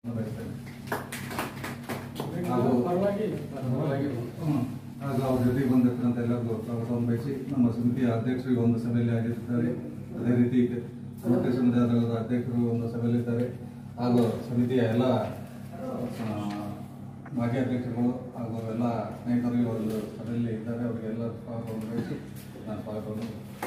ಬಯಸ್ತೇನೆ ನಾವು ಪರವಾಗಿ ಹ್ಮ್. ಹಾಗೂ ಅವ್ರ ಜೊತೆಗೆ ಬಂದಿರ್ತಕ್ಕಂಥ ಎಲ್ಲರಿಗೂ ಸ್ವಾಗತವನ್ನು ಬಯಸಿ ನಮ್ಮ ಸಮಿತಿಯ ಅಧ್ಯಕ್ಷರಿಗೆ ಒಂದು ಸಭೆಯಲ್ಲಿ ಆಗಿರ್ತಾರೆ ಅದೇ ರೀತಿ ಸಮಗ್ರ ಸಮುದಾಯದ ಅಧ್ಯಕ್ಷರು ಒಂದು ಸಭೆಯಲ್ಲಿದ್ದಾರೆ ಹಾಗೂ ಸಮಿತಿಯ ಎಲ್ಲ ಆ, ಮಾಜಿ ಅಧ್ಯಕ್ಷರುಗಳು ಹಾಗೂ ಎಲ್ಲ ಸ್ನೇಹಿತರಿಗೆ ಒಂದು ಸಭೆಯಲ್ಲಿ ಇದ್ದಾರೆ ಅವರಿಗೆಲ್ಲ ಸ್ವಾಗತವನ್ನು ಬಯಸಿ ನಾನು ಸ್ವಾಗತವನ್ನು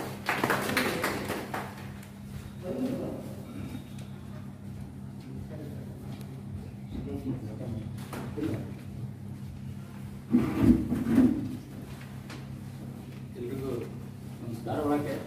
ಎಲ್ರಿಗೂ ನಮಸ್ಕಾರ ಒಳಗೆ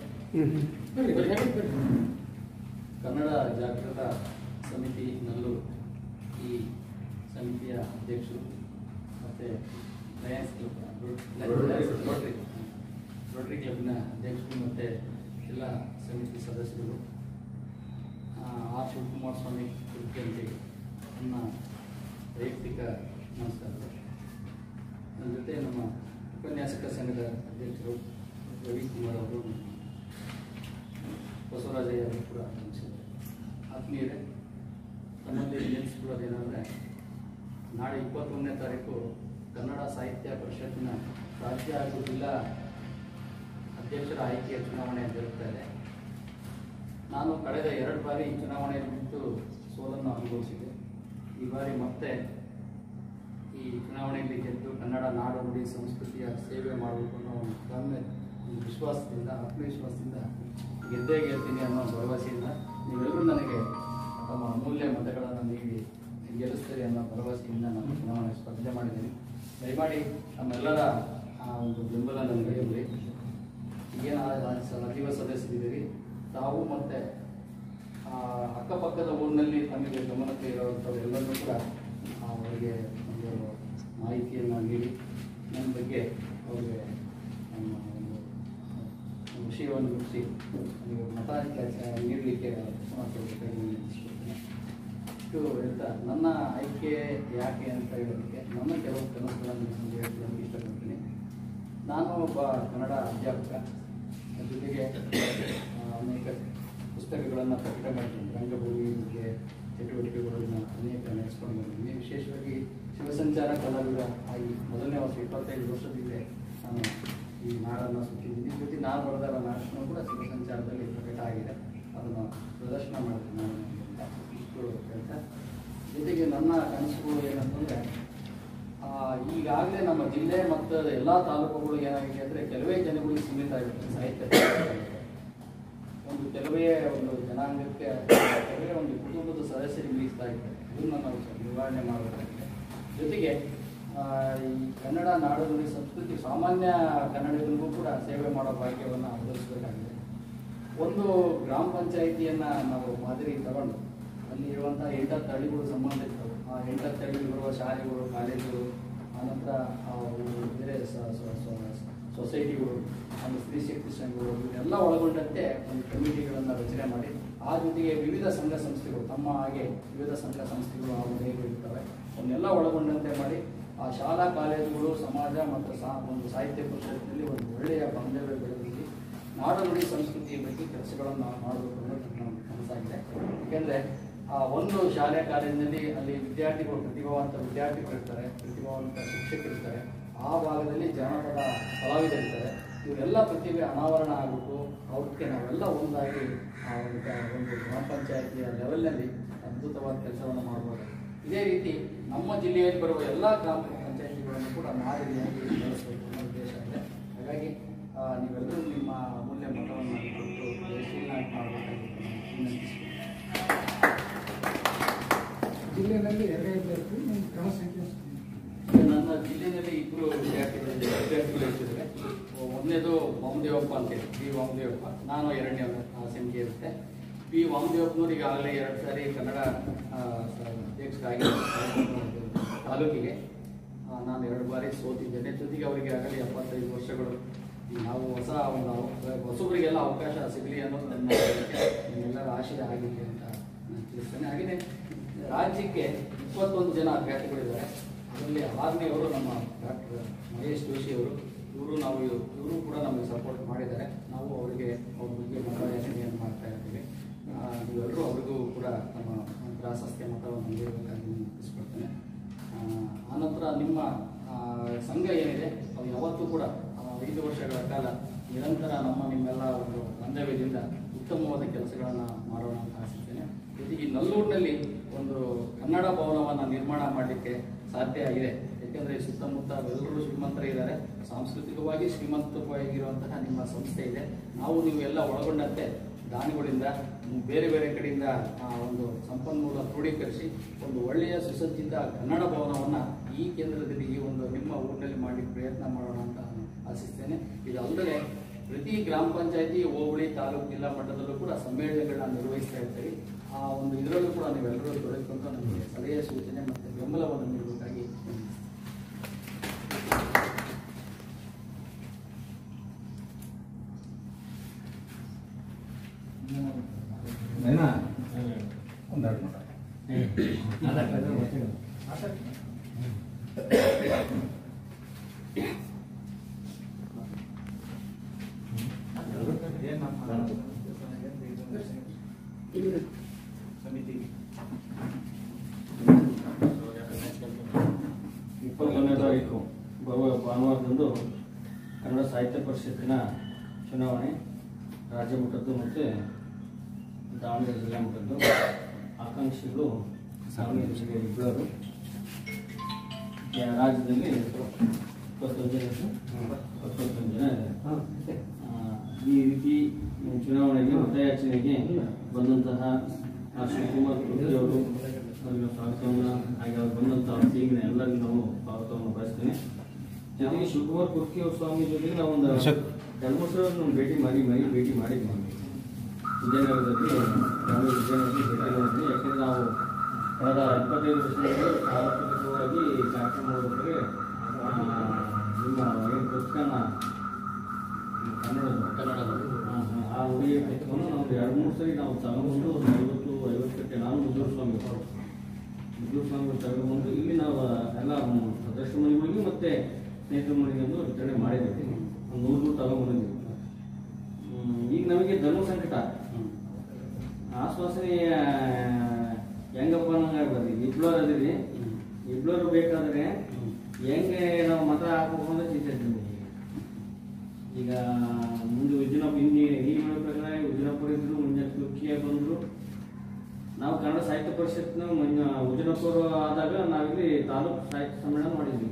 ಕನ್ನಡ ಜಾಗೃತ ಸಮಿತಿ ನಲ್ಲೂರು ಈ ಸಮಿತಿಯ ಅಧ್ಯಕ್ಷರು ಮತ್ತು ಲಯನ್ಸ್ ಕ್ಲಬ್ ರೋಟ್ರಿ ರೋಟ್ರಿ ಕ್ಲಬ್ನ ಅಧ್ಯಕ್ಷರು ಮತ್ತು ಎಲ್ಲ ಸಮಿತಿ ಸದಸ್ಯರು ಆ, ಆರ್ ಶಿವಕುಮಾರ ಸ್ವಾಮಿ ಕುರಿತಂತೆ ನನ್ನ ವೈಯಕ್ತಿಕ ನಮಸ್ಕಾರಗಳು ನನ್ನ ಜೊತೆ ನಮ್ಮ ಉಪನ್ಯಾಸಕ ಸಂಘದ ಅಧ್ಯಕ್ಷರು ರವಿಕುಮಾರ್ ಅವರು ಬಸವರಾಜಯ್ಯ ಅವರು ಕೂಡ ಆಗಮಿಸಿದ್ದಾರೆ ಆತ್ಮೀಯರೇ ತಮ್ಮಲ್ಲಿ ನೆನೆಸಿಕೊಳ್ಳೋದೇನೆಂದರೆ ನಾಳೆ ಇಪ್ಪತ್ತೊಂದನೇ ತಾರೀಕು ಕನ್ನಡ ಸಾಹಿತ್ಯ ಪರಿಷತ್ತಿನ ರಾಜ್ಯ ಹಾಗೂ ಜಿಲ್ಲಾ ಅಧ್ಯಕ್ಷರ ಆಯ್ಕೆಯ ಚುನಾವಣೆ ಜರುಗ್ತಾ ಇದೆ ನಾನು ಕಳೆದ ಎರಡು ಬಾರಿ ಈ ಚುನಾವಣೆಯಲ್ಲಿ ನಿಂತು ಸೋಲನ್ನು ಅನುಭವಿಸಿದೆ ಈ ಬಾರಿ ಮತ್ತೆ ಈ ಚುನಾವಣೆಯಲ್ಲಿ ಗೆದ್ದು ಕನ್ನಡ ನಾಡು ನುಡಿ ಸಂಸ್ಕೃತಿಯ ಸೇವೆ ಮಾಡಬೇಕು ಅನ್ನೋ ಒಂದು ಕಾಮ್ಯ ಒಂದು ವಿಶ್ವಾಸದಿಂದ ಆತ್ಮವಿಶ್ವಾಸದಿಂದ ಗೆದ್ದೇ ಗೆಲ್ತೀನಿ ಅನ್ನೋ ಭರವಸೆಯಿಂದ ನೀವೆಲ್ಲರೂ ನನಗೆ ತಮ್ಮ ಅಮೂಲ್ಯ ಮತಗಳನ್ನು ನೀಡಿ ಗೆಲ್ಲಿಸ್ತೀರಿ ಅನ್ನೋ ಭರವಸೆಯಿಂದ ನಾನು ಚುನಾವಣೆ ಸ್ಪರ್ಧೆ ಮಾಡಿದ್ದೀನಿ ದಯಮಾಡಿ ನಮ್ಮೆಲ್ಲರ ಆ ಒಂದು ಬೆಂಬಲ ನನಗೆ ಇರಲಿ ಈಗೇನು ಸಜೀವ ಸದಸ್ಯರಿದ್ದೀರಿ ತಾವು ಮತ್ತೆ ಆ, ಅಕ್ಕಪಕ್ಕದ ಊರಿನಲ್ಲಿ ತಮಗೆ ಗಮನಕ್ಕೆ ಇರುವಂಥವ್ರು ಎಲ್ಲರೂ ಕೂಡ ಆ, ಅವರಿಗೆ ಒಂದು ಮಾಹಿತಿಯನ್ನು ನೀಡಿ ನನ್ನ ಬಗ್ಗೆ ಅವರಿಗೆ ನಮ್ಮ ಒಂದು ವಿಷಯವನ್ನು ಮುಗಿಸಿ ನನಗೆ ಮತ ಚ- ನೀಡಲಿಕ್ಕೆ ಮಾತಾಡಬೇಕಾಗಿ ವಿನಂತಿಸ್ಕೊಳ್ತೀನಿ. ಇಷ್ಟು ಹೇಳ್ತಾ ನನ್ನ ಆಯ್ಕೆ ಯಾಕೆ ಅಂತ ಹೇಳೋದಕ್ಕೆ ನನ್ನ ಕೆಲವು ಕನಸುಗಳನ್ನು ನಿಮಗೆ ಹೇಳಲಿಕ್ಕೆ ಇಷ್ಟಪಡ್ತೀನಿ ನಾನು ಒಬ್ಬ ಕನ್ನಡ ಅಧ್ಯಾಪಕ ಅದ್ರ ಜೊತೆಗೆ ಆ, ಅನೇಕ ಪುಸ್ತಕಗಳನ್ನು ಪ್ರಕಟ ಮಾಡಿದ್ದೀನಿ ರಂಗಭೂಮಿ ಬಗ್ಗೆ ಚಟುವಟಿಕೆಗಳನ್ನು ಅನೇಕ ನಡೆಸ್ಕೊಂಡು ಬಂದಿದ್ದೀನಿ ವಿಶೇಷವಾಗಿ ಶಿವಸಂಚಾರ ಕಲಾವಿದ ಆಗಿ ಮೊದಲನೇ ವರ್ಷ ಇಪ್ಪತ್ತೈದು ವರ್ಷದಿಂದ ನಾನು ಈ ನಾಡನ್ನು ಸುತ್ತಿದ್ದೀನಿ ಜೊತೆ ನಾನು ಬರೆದ ನಾಟಕನೂ ಕೂಡ ಶಿವಸಂಚಾರದಲ್ಲಿ ಪ್ರಕಟ ಆಗಿದೆ ಅದನ್ನು ಪ್ರದರ್ಶನ ಮಾಡ್ತೀನಿ ನಾನು ಅಂತ ಇಷ್ಟು ಹೇಳ್ತಾ ಜೊತೆಗೆ ನನ್ನ ಕನಸುಗಳು ಏನಂತಂದರೆ ಈಗಾಗಲೇ ನಮ್ಮ ಜಿಲ್ಲೆ ಮತ್ತು ಎಲ್ಲ ತಾಲೂಕುಗಳು ಏನಾಗಿದೆ ಅಂದರೆ ಕೆಲವೇ ಜನಗಳಿಗೆ ಸೀಮಿತ ಆಗಿರುತ್ತೆ ಸಾಹಿತ್ಯ ಪರಿಷತ್ತು. ಒಂದು ಕೆಲವೇ ಒಂದು ಜನಾಂಗಕ್ಕೆ ಕೆಲವೇ ಒಂದು ಕುಟುಂಬದ ಸದಸ್ಯರಿಗೆ ಮೀಸ್ತಾ ಇದ್ದಾರೆ ಇದನ್ನು ನಾವು ಸ್ವಲ್ಪ ನಿವಾರಣೆ ಮಾಡಬೇಕಾಗಿದೆ ಜೊತೆಗೆ ಆ, ಈ ಕನ್ನಡ ನಾಡು ನುಡಿ ಸಂಸ್ಕೃತಿ ಸಾಮಾನ್ಯ ಕನ್ನಡಿಗರಿಗೂ ಕೂಡ ಸೇವೆ ಮಾಡೋ ಭಾಗ್ಯವನ್ನು ಅನುಭವಿಸಬೇಕಾಗಿದೆ ಒಂದು ಗ್ರಾಮ ಪಂಚಾಯಿತಿಯನ್ನು ನಾವು ಮಾದರಿ ತಗೊಂಡು ಅಲ್ಲಿ ಇರುವಂಥ ಎಂಟತ್ತು ಹಳ್ಳಿಗಳು ಸಂಬಂಧ ಇರ್ತವೆ ಆ ಎಂಟತ್ತು ಹಳ್ಳಿಗಳು ಬರುವ ಶಾಲೆಗಳು ಕಾಲೇಜುಗಳು ಆನಂತರ ಆ ಒಂದು ಬೇರೆ ಸ- ಸ- ಸ- ಸೊಸೈಟಿಗಳು ಒಂದು ಸ್ತ್ರೀ ಶಕ್ತಿ ಸಂಘಗಳು ಇವನ್ನೆಲ್ಲ ಒಳಗೊಂಡಂತೆ ಒಂದು ಕಮಿಟಿಗಳನ್ನು ರಚನೆ ಮಾಡಿ ಆ ಜೊತೆಗೆ ವಿವಿಧ ಸಂಘ ಸಂಸ್ಥೆಗಳು ತಮ್ಮ ಹಾಗೆ ವಿವಿಧ ಸಂಘ ಸಂಸ್ಥೆಗಳು ಆ ಮನೆಗಳು ಇರ್ತವೆ ಅವನ್ನೆಲ್ಲ ಒಳಗೊಂಡಂತೆ ಮಾಡಿ ಆ ಶಾಲಾ ಕಾಲೇಜುಗಳು ಸಮಾಜ ಮತ್ತು ಸಾ ಒಂದು ಸಾಹಿತ್ಯ ಪರಿಷತ್ತಿನಲ್ಲಿ ಒಂದು ಒಳ್ಳೆಯ ಬಾಂಧವ್ಯ ಬೆಳೆದಿದೆ ನಾಡು ನುಡಿ ಸಂಸ್ಕೃತಿಯ ಬಗ್ಗೆ ಕೆಲಸಗಳನ್ನು ನಾವು ಮಾಡಬೇಕು ಅನ್ನೋದು ನನ್ನ ಕನಸಾಗಿದೆ ಯಾಕೆಂದರೆ ಆ ಒಂದು ಶಾಲೆ ಕಾಲೇಜಿನಲ್ಲಿ ಅಲ್ಲಿ ವಿದ್ಯಾರ್ಥಿಗಳು ಪ್ರತಿಭಾವಂತ ವಿದ್ಯಾರ್ಥಿಗಳು ಇರ್ತಾರೆ ಪ್ರತಿಭಾವಂತ ಶಿಕ್ಷಕರು ಇರ್ತಾರೆ ಆ ಭಾಗದಲ್ಲಿ ಜಾನಪದ ಕಲಾವಿದರಿರ್ತಾರೆ ಇವರೆಲ್ಲ ಪ್ರತಿಭೆ ಅನಾವರಣ ಆಗಬೇಕು ಅವ್ರಿಗೆ ನಾವೆಲ್ಲ ಒಂದಾಗಿ ಆ ಒಂದು ಕ- ಒಂದು ಗ್ರಾಮ ಪಂಚಾಯತಿಯ ಲೆವೆಲ್ನಲ್ಲಿ ಅದ್ಭುತವಾದ ಕೆಲಸವನ್ನು ಮಾಡ್ಬೋದು ಇದೇ ರೀತಿ ನಮ್ಮ ಜಿಲ್ಲೆಯಲ್ಲಿ ಬರುವ ಎಲ್ಲ ಗ್ರಾಮ ಪಂಚಾಯತಿಗಳನ್ನು ಕೂಡ ಮಾದರಿಯಾಗಿ ಬೆಳೆಸಬೇಕು ಅನ್ನೋ ಉದ್ದೇಶ ಇದೆ ಹಾಗಾಗಿ ಆ, ನೀವೆಲ್ಲರೂ ನಿಮ್ಮ ಅಮೂಲ್ಯ ಮತವನ್ನು ಕೊಟ್ಟು ಯಶಸ್ವಿಯಾಗಿ ಮಾಡಬೇಕಾಗಿ ವಿನಂತಿಸ್ತೀನಿ ಜಿಲ್ಲೆಯಲ್ಲಿ ಎರಡು ಇರ್ಬೇಕು ನಿಮ್ಮ ಕ್ರಮ ಸಂಖ್ಯೆ ಎಷ್ಟು? ನನ್ನ ಜಿಲ್ಲೆಯಲ್ಲಿ ಇಬ್ಬರು ವಿದ್ಯಾರ್ಥಿಗಳು ವಿದ್ಯಾರ್ಥಿಗಳು ಇರ್ತಿದ್ದಾರೆ ಒಂದನೇದು ವಾಮದೇವಪ್ಪ ಅಂತೇಳಿ ಬಿ ವಾಮದೇವಪ್ಪ ನಾನು ಎರಡನೇ ಆ ಸಂಖ್ಯೆ ಇರುತ್ತೆ ಬಿ ವಾಮದೇವಪ್ಪನವ್ರು ಈಗಾಗಲೇ ಎರಡು ಸಾರಿ ಕನ್ನಡ ಆ, ಸ- ಅಧ್ಯಕ್ಷರಾಗಿ ತಾಲೂಕಿಗೆ ಆ, ನಾನು ಎರಡು ಬಾರಿ ಸೋತಿದ್ದೇನೆ ಜೊತೆಗೆ ಅವರಿಗೆ ಆಗಲಿ ಎಪ್ಪತ್ತೈದು ವರ್ಷಗಳು ಈ ನಾವು ಹೊಸ ಒಂದು ಅವ- ಹೊಸಬರಿಗೆಲ್ಲ ಅವಕಾಶ ಸಿಗಲಿ ಅನ್ನೋದು ನನ್ನ ನಿಮ್ಮೆಲ್ಲರ ಆಶಯ ಆಗಿದೆ ಅಂತ ನಾನು ತಿಳಿಸ್ತೇನೆ ಹಾಗೆಯೇ ರಾಜ್ಯಕ್ಕೆ ಇಪ್ಪತ್ತೊಂದು ಜನ ಅಭ್ಯರ್ಥಿಗಳಿದ್ದಾರೆ ಅದರಲ್ಲಿ ಆರನೇವರು ನಮ್ಮ ಡಾಕ್ಟರ್ ಮಹೇಶ್ ಜೋಶಿ ಅವರು ಇವರು ನಾವು ಇವರು ಕೂಡ ನಮಗೆ ಸಪೋರ್ಟ್ ಮಾಡಿದ್ದಾರೆ ನಾವು ಅವರಿಗೆ ಅವ್ರ ಬಗ್ಗೆ ಮತಯಾಚನೆಯನ್ನು ಮಾಡ್ತಾ ಇದ್ದೀವಿ ಆ, ನೀವೆಲ್ಲರೂ ಅವರಿಗೂ ಕೂಡ ನಮ್ಮ ಪ್ರಾಶಸ್ತ್ಯ ಮತವನ್ನು ನೀಡಬೇಕಾಗಿ ನಿಮ್ಮ ಆ, ಸಂಘ ಏನಿದೆ ಅದು ಯಾವತ್ತೂ ಕೂಡ ಆ, ಐದು ವರ್ಷಗಳ ಕಾಲ ನಿರಂತರ ನಮ್ಮ ನಿಮ್ಮೆಲ್ಲ ಒಂದು ಬಾಂಧವ್ಯದಿಂದ ಉತ್ತಮವಾದ ಕೆಲಸಗಳನ್ನು ಮಾಡೋಣ ಅಂತ ಆಶಿಸ್ತೇನೆ ಜೊತೆಗೆ ಈ ನಲ್ಲೂರಿನಲ್ಲಿ ಒಂದು ಕನ್ನಡ ಭವನವನ್ನು ನಿರ್ಮಾಣ ಮಾಡಲಿಕ್ಕೆ ಸಾಧ್ಯ ಇದೆ ಯಾಕೆಂದರೆ ಸುತ್ತಮುತ್ತ ಎಲ್ಲರೂ ಶ್ರೀಮಂತರೇ ಇದ್ದಾರೆ ಸಾಂಸ್ಕೃತಿಕವಾಗಿ ಶ್ರೀಮಂತವಾಗಿರುವಂತಹ ನಿಮ್ಮ ಸಂಸ್ಥೆ ಇದೆ ನಾವು ನೀವು ಎಲ್ಲ ಒಳಗೊಂಡಂತೆ ದಾನಿಗಳಿಂದ ಬೇರೆ ಬೇರೆ ಕಡೆಯಿಂದ ಆ, ಒಂದು ಸಂಪನ್ಮೂಲ ಕ್ರೋಢೀಕರಿಸಿ ಒಂದು ಒಳ್ಳೆಯ ಸುಸಜ್ಜಿತ ಕನ್ನಡ ಭವನವನ್ನು ಈ ಕೇಂದ್ರದಲ್ಲಿ ಈ ಒಂದು ನಿಮ್ಮ ಊರಿನಲ್ಲಿ ಮಾಡಿ ಪ್ರಯತ್ನ ಮಾಡೋಣ ಅಂತ ನಾನು ಆಶಿಸ್ತೇನೆ ಇದಲ್ಲದೆ ಪ್ರತಿ ಗ್ರಾಮ ಪಂಚಾಯತಿ ಹೋಬಳಿ ತಾಲೂಕು ಜಿಲ್ಲಾ ಮಟ್ಟದಲ್ಲೂ ಕೂಡ ಸಮ್ಮೇಳನಗಳನ್ನ ನಿರ್ವಹಿಸ್ತಾ ಇರ್ತೀವಿ ಆ ಒಂದು ಇದರಲ್ಲೂ ಕೂಡ ನೀವೆಲ್ಲರೂ ತೊಡಗಿಕೊಂಡು ನಮಗೆ ಸಲಹೆ ಸೂಚನೆ ಮತ್ತು ಬೆಂಬಲವನ್ನು ನೀಡಬೇಕಾಗಿ ವಿನಂತಿಸ್ತೇನೆ. ನೈನಾ ಒಂದೆರಡು ಮಾಡ ಇಪ್ಪತ್ತೊಂದನೇ ತಾರೀಕು ಬರುವ ಭಾನುವಾರದಂದು ಕನ್ನಡ ಸಾಹಿತ್ಯ ಪರಿಷತ್ತಿನ ಚುನಾವಣೆ ರಾಜ್ಯ ಮಟ್ಟದ್ದು ಮತ್ತು ದಾವಣಗೆರೆ ಜಿಲ್ಲಾ ಮಟ್ಟದ್ದು ಆಕಾಂಕ್ಷಿಗಳು ದಾವಣಗೆರೆ ಜಿಲ್ಲೆ ಇಬ್ಬರು ರಾಜ್ಯದಲ್ಲಿ ಇಪ್ಪತ್ತೊಂದು ಜನ ಇಪ್ಪತ್ತೊಂದು ಜನ ಇದೆ ಆ, ಈ ರೀತಿ ಚುನಾವಣೆಗೆ ಮತಯಾಚನೆಗೆ ಬಂದಂತಹ ಆ ಶಿವಕುಮಾರ್ ಕುರ್ಜಿ ಅವರು ಅವರಿಗೆ ಸ್ವಾಗತವನ್ನು ಹಾಗೆ ಅವ್ರು ಬಂದಂತಹ ಟೀಮಿನ ಎಲ್ಲರಿಗೂ ನಾವು ಸ್ವಾಗತವನ್ನು ಬಯಸ್ತೇನೆ ಜೊತೆಗೆ ಶಿವಕುಮಾರ್ ಕುರ್ಕಿ ಅವ್ರ ಸ್ವಾಮಿ ಜೊತೆಗೆ ನಾವು ಒಂದು ಎರಡು ಮೂರು ಸಲ ನಾವು ಭೇಟಿ ಮಾಡಿ ಮೈ ಭೇಟಿ ಮಾಡಿದ್ವಿ ವಿಜಯನಗರದಲ್ಲಿ ನಾವು ವಿಜಯನಗರದಲ್ಲಿ ಭೇಟಿ ಮಾಡಿದ್ವಿ ಯಾಕಂದ್ರೆ ನಾವು ಕಳೆದ ಇಪ್ಪತ್ತೈದು ವರ್ಷಗಳಲ್ಲಿ ಸಾರ್ವತ್ರಿಕವಾಗಿ ಕಾರ್ಯಕ್ರಮ ಮಾಡೋದ್ರೆ ನಿಮ್ಮ ಏನು ಪುಸ್ತಕನ ಕನ್ನಡದ ಕನ್ನಡದ. ಹಾ, ಹಾ, ಆ ಉಡುಗೆ ಪುಸ್ತಕವನ್ನು ನಾವು ಎರಡು ಮೂರು ಸರಿ ನಾವು ತಗೊಂಡು ಒಂದು ಐವತ್ತು ಐವತ್ತು ಕಟ್ಟೆ ನಾನು ಮುದ್ದೂರು ಸ್ವಾಮಿ ಮುದ್ದೂರು ಸ್ವಾಮಿ ತಗೊಂಡ್ಬಂದು ಇಲ್ಲಿ ನಾವು ಎಲ್ಲ ಸದಸ್ಯ ಮನೆಗಳಿಗೆ ಮತ್ತೆ ಸ್ನೇಹಿತರ ಮನೆಗೆ ಒಂದು ವಿತರಣೆ ಮಾಡಿದ್ದೀವಿ ಒಂದು ನೂರು ನೂರು ತಗೊಂಡ್ಬಂದಿದ್ದೀವಿ ಹ್ಮ್, ಈಗ ನಮಗೆ ಧರ್ಮ ಸಂಕಟ ಹ್ಮ್. ಆಶ್ವಾಸನೆ ಹೆಂಗಪ್ಪ ನಂಗೆ ಇಬ್ಳೋರ್ ಅದಿರಿ ಹ್ಮ್. ಇಬ್ಳೋರು ಬೇಕಾದ್ರೆ ಹ್ಮ್. ಹೆಂಗೆ ನಾವು ಮತ ಹಾಕ್ಬೇಕು ಅಂತ ಚಿಂತೆ ಐತೆ ನಮಗೆ. ಈಗ ಮುಂದೆ ಉಜ್ಜಿನಪ್ಪ ಹಿಂದಿ ಈಗ ಹೇಳೋ ಪ್ರಕಾರ ಉಜ್ಜಿನಪ್ಪರು ಇದ್ರು ಮುಂಜಾನೆ ತುರ್ಕಿಯ ಬಂದ್ರು ನಾವು ಕನ್ನಡ ಸಾಹಿತ್ಯ ಪರಿಷತ್ನ ಮುಂಜ ಉಜ್ಜಿನಪ್ಪರು ಆದಾಗ ನಾವಿಲ್ಲಿ ತಾಲೂಕು ಸಾಹಿತ್ಯ ಸಮ್ಮೇಳನ ಮಾಡಿದ್ವಿ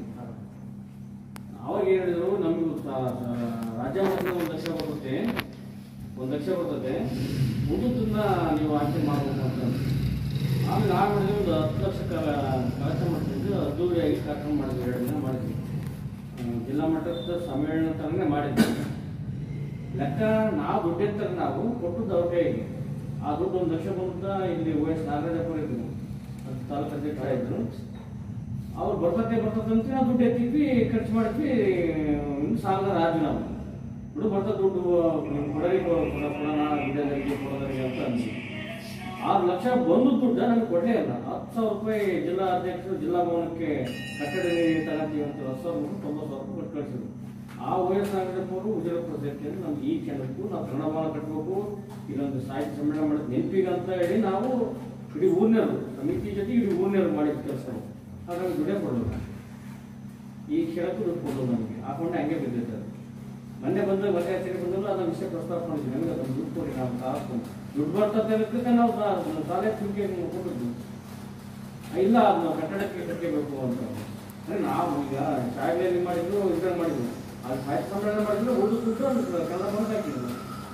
ಅವಾಗ ಏನ್ ಹೇಳಿದ್ರು ನಮ್ಗೆ ಸ- ಸ- ರಾಜ್ಯ ಮಟ್ಟದ ಒಂದು ಲಕ್ಷ ಬರುತ್ತೆ ಒಂದು ಲಕ್ಷ ಬರ್ತದೆ ಉಳಿದನ್ನ ನೀವು ಆಯ್ಕೆ ಮಾಡಬೇಕು ಅಂತ ಆಮೇಲೆ ನಾವು ಮಾಡಿದ್ವಿ ಒಂದು ಹತ್ತು ಲಕ್ಷ ಕಲೆಕ್ಟ್ ಮಾಡ್ತಿದ್ವಿ ಅದ್ದೂರಿಯಾಗಿ ಕಾರ್ಯಕ್ರಮ ಮಾಡಿದ್ವಿ ಎರಡು ದಿನ ಮಾಡಿದ್ವಿ ಆ, ಜಿಲ್ಲಾ ಮಟ್ಟದ ಸಮ್ಮೇಳನ ತರನೇ ಮಾಡಿದ್ವಿ ಲೆಕ್ಕ ನಾವು ದುಡ್ಡಿರ್ತಾರೆ ನಾವು ಕೊಟ್ಟದ್ದು ಅವ್ರ ಕೈಗೆ ಆ ದುಡ್ಡು ಒಂದು ಲಕ್ಷ ಬಂದ ಇಲ್ಲಿ ಓ ಎಸ್ ನಾಗರಾಜಪ್ಪರು ಇದ್ರು ಅದು ತಾಲೂಕು ಅಧ್ಯಕ್ಷರ ಇದ್ರು ಅವ್ರು ಬರ್ತತೆ ಬರ್ತದೆ ಅಂತ ನಾವು ದುಡ್ಡು ಎತ್ತಿದ್ವಿ ಖರ್ಚು ಮಾಡಿದ್ವಿ ಇನ್ನು ಸಾಲಗಾರ ಆದ್ವಿ ನಾವು ಬಿಡು ಬರ್ತದೆ ದುಡ್ಡು ಕೊಡರಿ ಕೊಡೋಣ ವಿದ್ಯಾರ್ಥಿಗಳಿಗೆ ಕೊಡೋದರಿಗೆ ಅಂತ ಅಂದ್ವಿ ಆರು ಲಕ್ಷ ಬಂದು ದುಡ್ಡು ನಮಗೆ ಕೊಡಲೇ ಇಲ್ಲ ಹತ್ತು ಸಾವಿರ ರೂಪಾಯಿ ಜಿಲ್ಲಾ ಅಧ್ಯಕ್ಷರು ಜಿಲ್ಲಾ ಭವನಕ್ಕೆ ಕಟ್ಟಡ ನೀಡಿ ತಗೊಂತೀವಿ ಅಂತ ಹತ್ತು ಸಾವಿರ ರೂಪಾಯಿ ತೊಂಬತ್ತು ಸಾವಿರ ರೂಪಾಯಿ ಕೊಟ್ಟು ಕಳಿಸಿದ್ರು ಆ ವಯಸ್ಸು ನಾಗರಪ್ಪವರು ಉಜಿರಪ್ಪ ಸೇರ್ಕೊಂಡು ನಮ್ಗೆ ಈ ಕ್ಷಣಕ್ಕೂ ನಾವು ಕನ್ನಡ ಭವನ ಕಟ್ಟಬೇಕು ಇಲ್ಲೊಂದು ಸಾಹಿತ್ಯ ಸಮ್ಮೇಳನ ಮಾಡೋದು ನೆನಪಿಗೆ ಅಂತ ಹೇಳಿ ನಾವು ಇಡೀ ಊರಿನವರು ಸಮಿತಿ ಜೊತೆ ಇಡೀ ಊರಿನವರು ಮಾಡಿದ ಕೆಲಸ ಹಾಗಾಗಿ ದುಡ್ಡೇ ಕೊಡೋಲ್ಲ ಈ ಕ್ಷಣಕ್ಕೂ ದುಡ್ಡು ಕೊಡೋದು ನಮಗೆ ಆ ಕೊಂಡೆ ಹಂಗೆ ಬಿದ್ದೈತೆ ಅದು ಮೊನ್ನೆ ಬಂದ ಮೊನ್ನೆ ಆಚರಣೆ ಬಂದಲ್ಲ ಅದನ್ನ ವಿಷಯ ಪ್ರಸ್ತಾಪ ಮಾಡಿದ್ವಿ ನಮಗೆ ಅದನ್ನು ದುಡ್ಡು ಕೊಡಿ ನಾವು ಸಾಕು ದುಡ್ಡು ಬರ್ತದೆ ಅದಕ್ಕೆ ನಾವು ಸಾಲೆ ತುರ್ಗಿ ಕೊಟ್ಟಿದ್ವಿ ಇಲ್ಲ ಅದು ನಾವು ಕಟ್ಟಡಕ್ಕೆ ಕಟ್ಟಬೇಕು ಅಂತ ಅಂದ್ರೆ ನಾವು ಈಗ ಶಾಲೆಯಲ್ಲಿ ಮಾಡಿದ್ರು ಇದನ್ನ ಮಾಡಿದ್ವಿ ಅದು ಸಾಹಿತ್ಯ ಸಮ್ಮೇಳನ ಮಾಡಿದ್ರು ಉಳಿದು ದುಡ್ಡು ಅದು ಕನ್ನಡ ಬಂದು ಹಾಕಿದ್ರು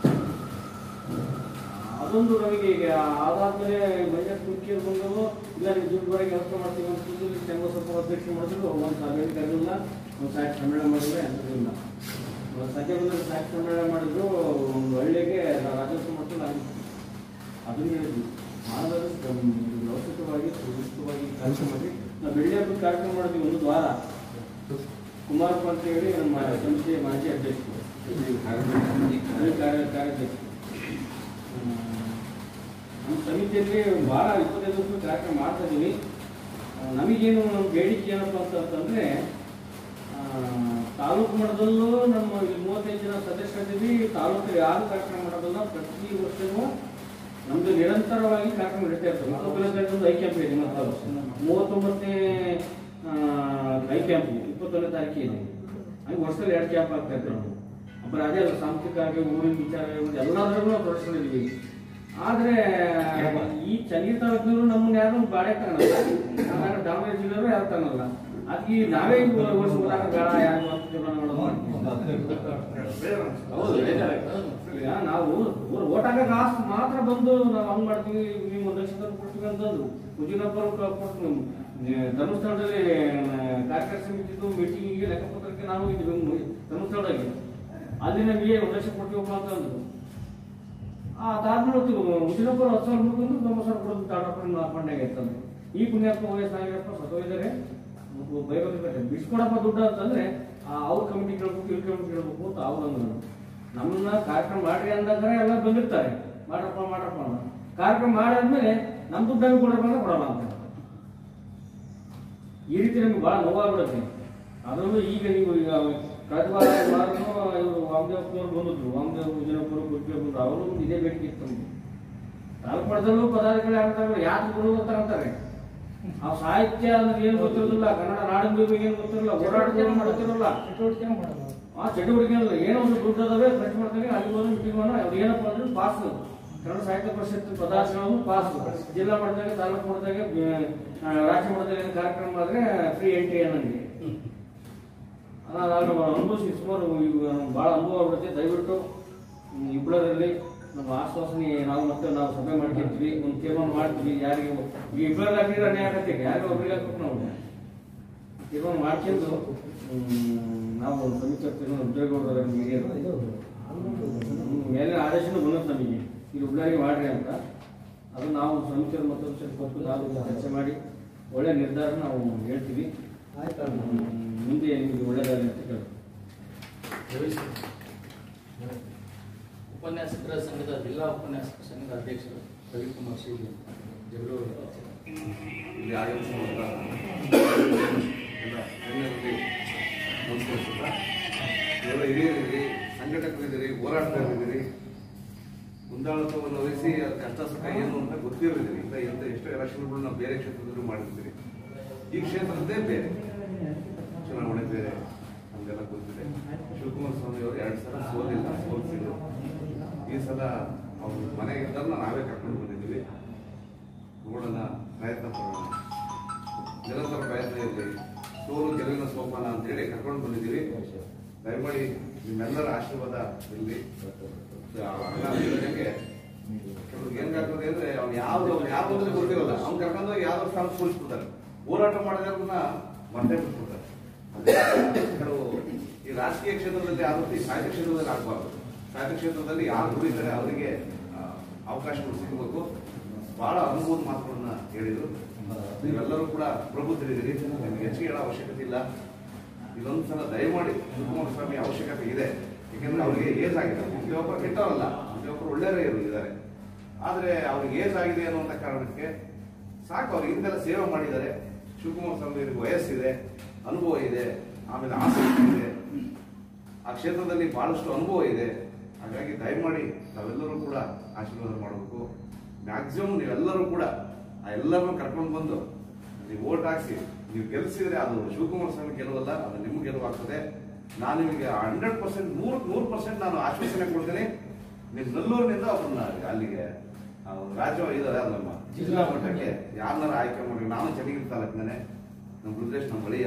ಅದೊಂದು ನಮಗೆ ಈಗ ಅದಾದ್ಮೇಲೆ ಮಂಡ್ಯ ತುರ್ಕಿ ಬಂದವು ಇಲ್ಲ ನೀವು ದುಡ್ಡುವರೆಗೆ ಕೆಲಸ ಮಾಡ್ತೀವಿ ಅಂತ ಕೂತು ಚಂದ್ರಸಪ್ಪ ಅಧ್ಯಕ್ಷ ಮಾಡಿದ್ರು ಒಂದು ಸಭೆ ಕರೆದಿಲ್ಲ ಒಂದು ಸಾಹಿತ್ಯ ಸಮ್ಮೇಳನ ಮಾಡಿದ್ರೆ ಅಂತಿಲ್ಲ ಸಂಜೆ ಬಂದಾಗ ಸಾಹಿತ್ಯ ಸಮ್ಮೇಳನ ಮಾಡಿದ್ರು ಒಂದು ಹಳ್ಳಿಗೆ ರಾಜ್ಯೋತ್ಸವ ಮಾಡ್ಕೊಂಡು ಆಗಿತ್ತು ಅದನ್ನ ಹೇಳಿದ್ವಿ ಮಾಡಿದ್ರೆ ವ್ಯವಸ್ಥಿತವಾಗಿ ಸುರಕ್ಷಿತವಾಗಿ ಕಾರ್ಯಕ್ರಮ ಮಾಡಿ ನಾವು ಬೆಳ್ಳಿ ಹಬ್ಬದ ಕಾರ್ಯಕ್ರಮ ಮಾಡಿದ್ವಿ ಒಂದು ವಾರ ಕುಮಾರಪ್ಪ ಅಂತ ಹೇಳಿ ನಮ್ಮ ಸಂಸ್ಥೆಯ ಮಾಜಿ ಅಧ್ಯಕ್ಷರು ಅದೇ ಕಾರ್ಯ ಕಾರ್ಯಾಧ್ಯಕ್ಷರು ಹ್ಮ್. ನಮ್ಮ ಸಮಿತಿಯಲ್ಲಿ ಭಾಳ ಇಪ್ಪತ್ತೈದು ವರ್ಷ ಕಾರ್ಯಕ್ರಮ ಮಾಡ್ತಾ ಇದೀವಿ ಆ, ನಮಗೇನು ನಮ್ಮ ಬೇಡಿಕೆ ಏನಪ್ಪ ಅಂತಂತಂದ್ರೆ ಆ, ತಾಲೂಕು ಮಟ್ಟದಲ್ಲೂ ನಮ್ಮ ಇಲ್ಲಿ ಮೂವತ್ತೈದು ಜನ ಸದಸ್ಯರಿದ್ದೀವಿ ತಾಲೂಕು ಯಾರು ಕಾರ್ಯಕ್ರಮ ಮಾಡೋದಲ್ಲ ಪ್ರತಿ ವರ್ಷವೂ ನಮ್ದು ನಿರಂತರವಾಗಿ ಕಾರ್ಯಕ್ರಮ ನಡೀತಾ ಇರ್ತದೆ ಮತ್ತೊಬ್ಬರ ಒಂದು ಐಕ್ಯಂಪ ಇದೆ ಮತ್ತು ಮೂವತ್ತೊಂಬತ್ತನೇ ಆ, ಐ ಕ್ಯಾಂಪ್ ಇಪ್ಪತ್ತೊಂದನೇ ತಾರೀಕು ಇದೆ ಹಂಗೆ ವರ್ಷದಲ್ಲಿ ಎರಡು ಕ್ಯಾಂಪ್ ಆಗ್ತಾ ಇತ್ತು ನಾವು ಒಬ್ಬರು ಅದೇ ಅಲ್ಲ ಸಾಂಸ್ಥಿಕ ಆಗಿ ಊರಿನ ವಿಚಾರ ಎಲ್ಲದರಲ್ಲೂ ನಾವು ತೊಡಸ್ಕೊಂಡಿದ್ವಿ ಆದ್ರೆ ಈ ಚನ್ನಗಿರಿ ತಾಲೂಕಿನವರು ನಮ್ಮನ್ನ ಯಾರು ಬಾಡೆ ತಗೊಳಲ್ಲ ಹಾಗಾದ್ರೆ ದಾವಣಗೆರೆ ಜಿಲ್ಲೆಯವರು ಯಾರು ತಗೊಳಲ್ಲ ಅದಕ್ಕೆ ನಾವೇ ವರ್ಷ ಹೋದಾಗ ಬೇಡ ಯಾರು ಅಂತ ತೀರ್ಮಾನ ಮಾಡೋದು ಹೌದು ಈಗ ನಾವು ಓಟ್ ಹಾಕಕ್ ಆಸ್ ಮಾತ್ರ ಬಂದು ನಾವು ಹಂಗ್ ಮಾಡ್ತೀವಿ ನೀವು ಒಂದು ಲಕ್ಷ ರೂಪಾಯಿ ಕೊಡ್ತೀವಿ ಅಂತಂದ್ರು ಕುಜಿನಪ್ಪರು ಕೊಡ್ತೀವಿ ನೆ- ಧರ್ಮಸ್ಥಳದಲ್ಲಿ ಕಾರ್ಯಕ್ರಮ ಸಮಿತಿದು ಮೀಟಿಂಗಿಗೆ ಲೆಕ್ಕಪತ್ರಕ್ಕೆ ನಾವು ಇದ್ವಿ ಧರ್ಮಸ್ಥಳದಾಗೆ ಅಲ್ಲಿ ನಮಗೆ ಒಂದು ಲಕ್ಷ ಕೊಡ್ತೀವಪ್ಪ ಅಂತಂದ್ರು ಆ, ಅದಾದ್ಮೇಲೆ ಮುಜಿನಪ್ಪರು ಹತ್ತು ಸಾವಿರ ಮುಗಿದು ತೊಂಬತ್ತು ಸಾವಿರ ಕೊಡೋದು ತಾಡಪ್ಪ ಫಂಡಾಗ ಇರ್ತಂದ್ರೆ ಈ ಪುಣ್ಯಾತ್ಮ ವಯಸ್ಸು ನಾಗಪ್ಪ ಸತ್ತೋಗಿದ್ದಾರೆ ಬೈಬೇಕು ಬಿಡ್ಸ್ಕೊಡಪ್ಪ ದುಡ್ಡು ಅಂತಂದ್ರೆ ಆ, ಅವ್ರ ಕಮಿಟಿ ಕೇಳ್ಬೇಕು ಇವ್ರ ಕಮಿಟಿ ಕೇಳ್ಬೇಕು ಅಂತ ಅವ್ರು ಅಂದ್ರು ನಮ್ಮನ್ನ ಕಾರ್ಯಕ್ರಮ ಮಾಡ್ರಿ ಅಂದಾಗ ಎಲ್ಲ ಬಂದಿರ್ತಾರೆ ಮಾಡ್ರಪ್ಪ ಮಾಡ್ರಪ್ಪ ಅನ್ನೋ. ಕಾರ್ಯಕ್ರಮ ಮಾಡಾದ್ಮೇಲೆ ನಮ್ ದುಡ್ಡಾಗಿ ಕೊಡ್ರಪ್ಪ ಅಂದ್ರೆ ಕೊಡಲ್ಲ ಅಂತ ಈ ರೀತಿ ನಮ್ಗೆ ಬಹಳ ನೋವಾಗ್ಬಿಡುತ್ತೆ ಅದರಲ್ಲೂ ಈಗ ನೀವು ಈಗ ಕಳೆದ ವಾರ ವಾರನೂ ಇವರು ವಾಮದೇವಪ್ಪನವ್ರು ಬಂದಿದ್ರು ವಾಮದೇವ್ ವಿಜಯಪುರ ಕುರ್ಕಿ ಬಂದ್ರು ಅವರು ಇದೇ ಬೇಡಿಕೆ ಇತ್ತು ನಮ್ಗೆ ತಾಲೂಕಡದಲ್ಲೂ ಪದಾಧಿಕಾರಿ ಆಗ್ತಾರೆ ಯಾಕೆ ಗುರು ಅಂತ ಅಂತಾರೆ ಆ ಸಾಹಿತ್ಯ ಅನ್ನೋದು ಏನು ಗೊತ್ತಿರೋದಿಲ್ಲ ಕನ್ನಡ ನಾಡಿನ ಬಗ್ಗೆ ಏನು ಗೊತ್ತಿರಲ್ಲ ಓಡಾಟ ಗೊತ್ತಿರಲ್ಲ ಚಟುವಟಿಕೆ ಮಾಡಲ್ಲ ಆ ಚಟುವಟಿಕೆ ಅಲ್ಲ ಏನೋ ಒಂದು ದುಡ್ಡು ಅದಾವೆ ಖರ್ಚು ಮಾಡ್ತಾರೆ ಅಲ್ಲಿ ಹೋದ್ರೆ ಮೀಟಿಂಗ್ ಮಾಡೋ ಅವ್ರು ಏನಪ್ಪ ಅಂದ್ರೆ ಪಾಸ್ ಕನ್ನಡ ಸಾಹಿತ್ಯ ಪರಿಷತ್ ಪದಾರ್ಥಗಳನ್ನು ಪಾಸ್ ಜಿಲ್ಲಾ ಮಟ್ಟದಾಗ ತಾಲೂಕು ಮಟ್ಟದಾಗ ಆ, ರಾಜ್ಯ ಮಟ್ಟದಾಗ ಏನು ಕಾರ್ಯಕ್ರಮ ಆದ್ರೆ ಫ್ರೀ ಎಂಟ್ರಿ ಅನ್ನಂಗೆ ನಾನು ಅನುಭವಿಸಿ ಸುಮಾರು ಇವ್ ಭಾಳ ಅನುಭವ ಆಗ್ಬಿಡುತ್ತೆ ದಯವಿಟ್ಟು ಹ್ಮ್, ಇಬ್ಬರಲ್ಲಿ ನಮ್ಮ ಆಶ್ವಾಸನೆ ನಾವು ಮತ್ತೆ ನಾವು ಸಭೆ ಮಾಡ್ಕೊಂತೀವಿ ಒಂದು ತೀರ್ಮಾನ ಮಾಡ್ತೀವಿ ಯಾರಿಗೆ ಈ ಇಬ್ಬರಲ್ಲಿ ಹಾಕಿದ್ರೆ ಅನ್ಯಾಯ ಆಗತ್ತೆ ಯಾರಿಗೆ ಒಬ್ರಿಗೆ ಹಾಕ್ಬೇಕು ನಾವು ತೀರ್ಮಾನ ಮಾಡ್ಕೊಂಡು ಹ್ಮ್, ನಾವು ಒಂದು ಸಮಿತಿ ತೀರ್ಮಾನ ಉದ್ಯೋಗೌಡರ ಹಿರಿಯರು ಹ್ಮ್, ಮೇಲಿನ ಆದೇಶನೂ ಬಂದದ್ದು ನಮಗೆ ಇದು ಹುಬ್ಳಿಯಾಗಿ ಮಾಡ್ರಿ ಅಂತ ಅದು ನಾವು ಸಮಿತಿಯವರು ಮತ್ತೊಂದು ಸರಿ ಕೊಟ್ಟು ನಾವು ಚರ್ಚೆ ಮಾಡಿ ಒಳ್ಳೆ ನಿರ್ಧಾರ ನಾವು ಹೇಳ್ತೀವಿ ಹ್ಮ್, ಮುಂದೆ ನಿಮಗೆ ಒಳ್ಳೆಯದಾಗಲಿ ಅಂತ ಕೇಳ್ತೀವಿ ಉಪನ್ಯಾಸಕರ ಸಂಘದ ಜಿಲ್ಲಾ ಉಪನ್ಯಾಸಕರ ಸಂಘದ ಅಧ್ಯಕ್ಷರು ರವಿಕುಮಾರ್ ಶೀಲಿ ಜಗಳೂರು ಇಲ್ಲಿ ಆಗಮಿಸಿರುವಂಥ ಎಲ್ಲ ಗಣ್ಯರಲ್ಲಿ ನಮಸ್ಕರಿಸುತ್ತಾ ಇವೆಲ್ಲ ಹಿರಿಯರಿದ್ದೀರಿ ಸಂಘಟಕರಿದ್ದೀರಿ ಹೋರಾಟಗಾರರಿದ್ದೀರಿ ಮುಂದಾಳತ್ವವನ್ನು ವಹಿಸಿ ಅದ್ರ ಕಷ್ಟ ಸುಖ ಏನು ಅಂತ ಗೊತ್ತಿರಲಿದ್ದೀರಿ ಇಂಥ ಎಂತ ಎಷ್ಟೋ ಎಲೆಕ್ಷನ್ಗಳು ನಾವು ಬೇರೆ ಕ್ಷೇತ್ರದಲ್ಲೂ ಮಾಡಿರ್ತೀರಿ ಈ ಕ್ಷೇತ್ರದ್ದೇ ಬೇರೆ ಚುನಾವಣೆ ಬೇರೆ ನಮಗೆಲ್ಲ ಗೊತ್ತಿದೆ ಶಿವಕುಮಾರ ಸ್ವಾಮಿ ಅವರು ಎರಡು ಸಲ ಸೋಲಿಲ್ಲ ಸೋಲಿಸಿದ್ರು ಈ ಸಲ ಅವ್ರ ಮನೆಗೆ ಇದ್ದನ್ನ ನಾವೇ ಕರ್ಕೊಂಡು ಬಂದಿದ್ದೀವಿ ನೋಡೋಣ ಪ್ರಯತ್ನ ಪಡೋಣ ನಿರಂತರ ಪ್ರಯತ್ನ ಇರಲಿ ಸೋಲು ಗೆಲುವಿನ ಸೋಪಾನ ಅಂತೇಳಿ ಕರ್ಕೊಂಡು ಬಂದಿದ್ದೀವಿ ದಯಮಾಡಿ ನಿಮ್ಮೆಲ್ಲರ ಆಶೀರ್ವಾದ ಇರಲಿ ಕೆಲವ್ರಿಗೆ ಹೆಂಗಾಗ್ತದೆ ಅಂದ್ರೆ ಅವ್ನು ಯಾವ್ದು ಅವ್ನು ಯಾವ ಮೊದಲು ಗೊತ್ತಿರಲ್ಲ ಅವ್ನು ಕರ್ಕೊಂಡೋಗಿ ಯಾವ್ದೋ ಸ್ಥಾನ ಕೂರಿಸ್ಬಿಡ್ತಾರೆ ಹೋರಾಟ ಮಾಡಿದಾರನ್ನ ಮತ್ತೆ ಬಿಟ್ಬಿಡ್ತಾರೆ ಕೆಲವು ಈ ರಾಜಕೀಯ ಕ್ಷೇತ್ರದಲ್ಲಿ ಯಾವ ರೀತಿ ಸಾಹಿತ್ಯ ಕ್ಷೇತ್ರದಲ್ಲಿ ಆಗಬಾರ್ದು ಸಾಹಿತ್ಯ ಕ್ಷೇತ್ರದಲ್ಲಿ ಯಾರು ದುಡಿತಾರೆ ಅವರಿಗೆ ಆ, ಅವಕಾಶಗಳು ಸಿಗಬೇಕು ಬಹಳ ಅನುಭವದ ಮಾತುಗಳನ್ನ ಹೇಳಿದ್ರು ನೀವೆಲ್ಲರೂ ಕೂಡ ಪ್ರಭು ತಿಳಿದಿರಿ ನಿಮ್ಗೆ ಹೆಚ್ಚಿಗೆ ಹೇಳೋ ಅವಶ್ಯಕತೆ ಇಲ್ಲ ಇದೊಂದು ಸಲ ದಯಮಾಡಿ ಶಿವಕುಮಾರ ಸ್ವಾಮಿ ಅವಶ್ಯಕತೆ ಇದೆ ಯಾಕಂದ್ರೆ ಅವರಿಗೆ ಏಜ್ ಆಗಿದೆ ಪ್ರತಿಯೊಬ್ಬರು ಕೆಟ್ಟವರಲ್ಲ ಪ್ರತಿಯೊಬ್ಬರು ಒಳ್ಳೆಯವರೇ ಇದ್ದಾರೆ ಆದ್ರೆ ಅವ್ರಿಗೆ ಏಜ್ ಆಗಿದೆ ಅನ್ನುವಂಥ ಕಾರಣಕ್ಕೆ ಸಾಕು ಅವ್ರು ಹಿಂದೆಲ್ಲ ಸೇವೆ ಮಾಡಿದ್ದಾರೆ ಶಿವಕುಮಾರ ಸ್ವಾಮಿ ಅವರಿಗೆ ವಯಸ್ಸಿದೆ ಅನುಭವ ಇದೆ ಆಮೇಲೆ ಆಸಕ್ತಿ ಇದೆ ಆ ಕ್ಷೇತ್ರದಲ್ಲಿ ಬಹಳಷ್ಟು ಅನುಭವ ಇದೆ ಹಾಗಾಗಿ ದಯಮಾಡಿ ನಾವೆಲ್ಲರೂ ಕೂಡ ಆಶೀರ್ವಾದ ಮಾಡಬೇಕು ಮ್ಯಾಕ್ಸಿಮಮ್ ನೀವೆಲ್ಲರೂ ಕೂಡ ಆ ಎಲ್ಲರನ್ನೂ ಕರ್ಕೊಂಡು ಬಂದು ನೀವು ಓಟ್ ಹಾಕ್ಸಿ ನೀವು ಗೆಲ್ಸಿದ್ರೆ ಅದು ಶಿವಕುಮಾರ ಸ್ವಾಮಿ ಗೆಲುವಲ್ಲ ಅದು ನಿಮ್ಗೆ ಗೆಲುವಾಗ್ತದೆ ನಾನು ನಿಮಗೆ ಹಂಡ್ರೆಡ್ ಪರ್ಸೆಂಟ್ ನೂರು ನೂರು ಪರ್ಸೆಂಟ್ ನಾನು ಆಶ್ವಾಸನೆ ಕೊಡ್ತೀನಿ ನಿಮ್ಮ ನಲ್ಲೂರಿನಿಂದ ಅವ್ರನ್ನ ಅಲ್ಲಿಗೆ ಆ ಒಂದು ರಾಜ್ಯ ಇದಾರೆ ಅದು ನಮ್ಮ ಜಿಲ್ಲಾ ಮಟ್ಟಕ್ಕೆ ಯಾರನ್ನಾರ ಆಯ್ಕೆ ಮಾಡಿ ನಾನು ಚೆನ್ನಾಗಿರ್ತ ತಾಲೂಕಿನೇ ನಮ್ಮ ರುದ್ರೇಶ್ ನಮ್ಮ ಬಳಿಯ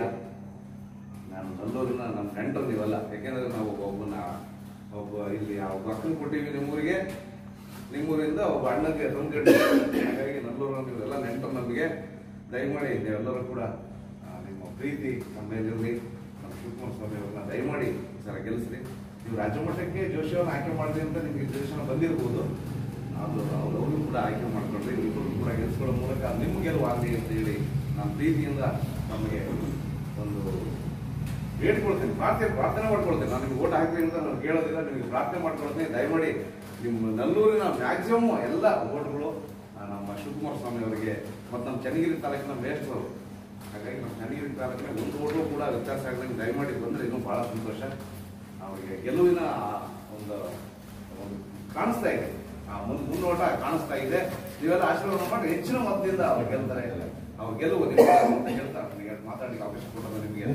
ನಾನು ನಲ್ಲೂರಿನ ನಮ್ಮ ನೆಂಟರು ನೀವಲ್ಲ ಯಾಕೆಂದ್ರೆ ನಾವು ಒಬ್ಬನ ಒಬ್ಬ ಇಲ್ಲಿ ಆ ಒಬ್ಬ ಅಕ್ಕನ ಕೊಟ್ಟಿವಿ ನಿಮ್ಮೂರಿಗೆ ನಿಮ್ಮೂರಿಂದ ಒಬ್ಬ ಅಣ್ಣಗೆ ತಂದ್ಕೊಂಡು ಹಾಗಾಗಿ ನಲ್ಲೂರು ನೀವೆಲ್ಲ ನೆಂಟರು ನಮಗೆ ದಯಮಾಡಿ ನೀವೆಲ್ಲರೂ ಕೂಡ ಆ, ನಿಮ್ಮ ಪ್ರೀತಿ ನಮ್ಮ ಮೇಲಿರಲಿ ನಮ್ಮ ಶಿವಕುಮಾರ ಸ್ವಾಮಿ ಅವ್ರನ್ನ ದಯಮಾಡಿ ಈ ಸಲ ಗೆಲ್ಲಿಸ್ರಿ ನೀವು ರಾಜ್ಯ ಮಟ್ಟಕ್ಕೆ ಜೋಶಿಯವ್ರನ್ನ ಆಯ್ಕೆ ಮಾಡಿದ್ರಿ ಅಂತ ನಿಮಗೆ ನಿರ್ದೇಶನ ಬಂದಿರ್ಬೋದು ಅದು ಅವ್ರು ಅವರು ಕೂಡ ಆಯ್ಕೆ ಮಾಡ್ಕೊಂಡ್ರಿ ಇಬ್ಬರು ಕೂಡ ಗೆಲ್ಸ್ಕೊಳ್ಳೋ ಮೂಲಕ ನಿಮ್ಮ ಗೆಲುವಾಗಲಿ ಅಂತ ಹೇಳಿ ನಾನು ಪ್ರೀತಿಯಿಂದ ನಮಗೆ ಒಂದು ಬೇಡ್ಕೊಳ್ತೇನೆ ಪ್ರಾರ್ಥನೆ ಪ್ರಾರ್ಥನೆ ಮಾಡ್ಕೊಳ್ತೇನೆ ನಾನು ನಿಮ್ಗೆ ಓಟ್ ಹಾಕ್ತೀನಿ ಅಂತ ನಾನು ಕೇಳೋದಿಲ್ಲ ನಿಮಗೆ ಪ್ರಾರ್ಥನೆ ಮಾಡ್ಕೊಳ್ತೇನೆ ದಯಮಾಡಿ ನಿಮ್ಮ ನಲ್ಲೂರಿನ ಮ್ಯಾಕ್ಸಿಮಮ್ ಎಲ್ಲ ಓಟ್ಗಳು ಆ, ನಮ್ಮ ಶಿವಕುಮಾರ ಸ್ವಾಮಿ ಅವರಿಗೆ ಮತ್ತು ನಮ್ಮ ಚನ್ನಗಿರಿ ತಾಲೂಕಿನ ಮೇಷ್ಟ್ರು ಹಾಗಾಗಿ ನಮ್ಮ ಚನ್ನಗಿರಿ ತಾಲೂಕಿನ ಒಂದು ಓಟು ಕೂಡ ವ್ಯತ್ಯಾಸ ಆಗದಂಗೆ ದಯಮಾಡಿ ಬಂದರೆ ಇನ್ನೂ ಬಹಳ ಸಂತೋಷ ಅವರಿಗೆ ಗೆಲುವಿನ ಆ ಒಂದು ಒಂದು ಕಾಣಿಸ್ತಾ ಇದೆ ಆ ಮುಂದ್ ಮುನ್ನೋಟ ಕಾಣಿಸ್ತಾ ಇದೆ ನೀವೆಲ್ಲ ಆಶೀರ್ವಾದ ಮಾಡಿ ಹೆಚ್ಚಿನ ಮತದಿಂದ ಅವ್ರು ಗೆಲ್ತಾರೆ ಅವ್ರ ಗೆಲುವು ನಿಮ್ಗೆ ಅಂತ ಹೇಳ್ತಾ ನನಗೆ ಮಾತಾಡಲಿಕ್ಕೆ ಅವಕಾಶ ಕೊಟ್ಟದ್ದು ನಿಮಗೆ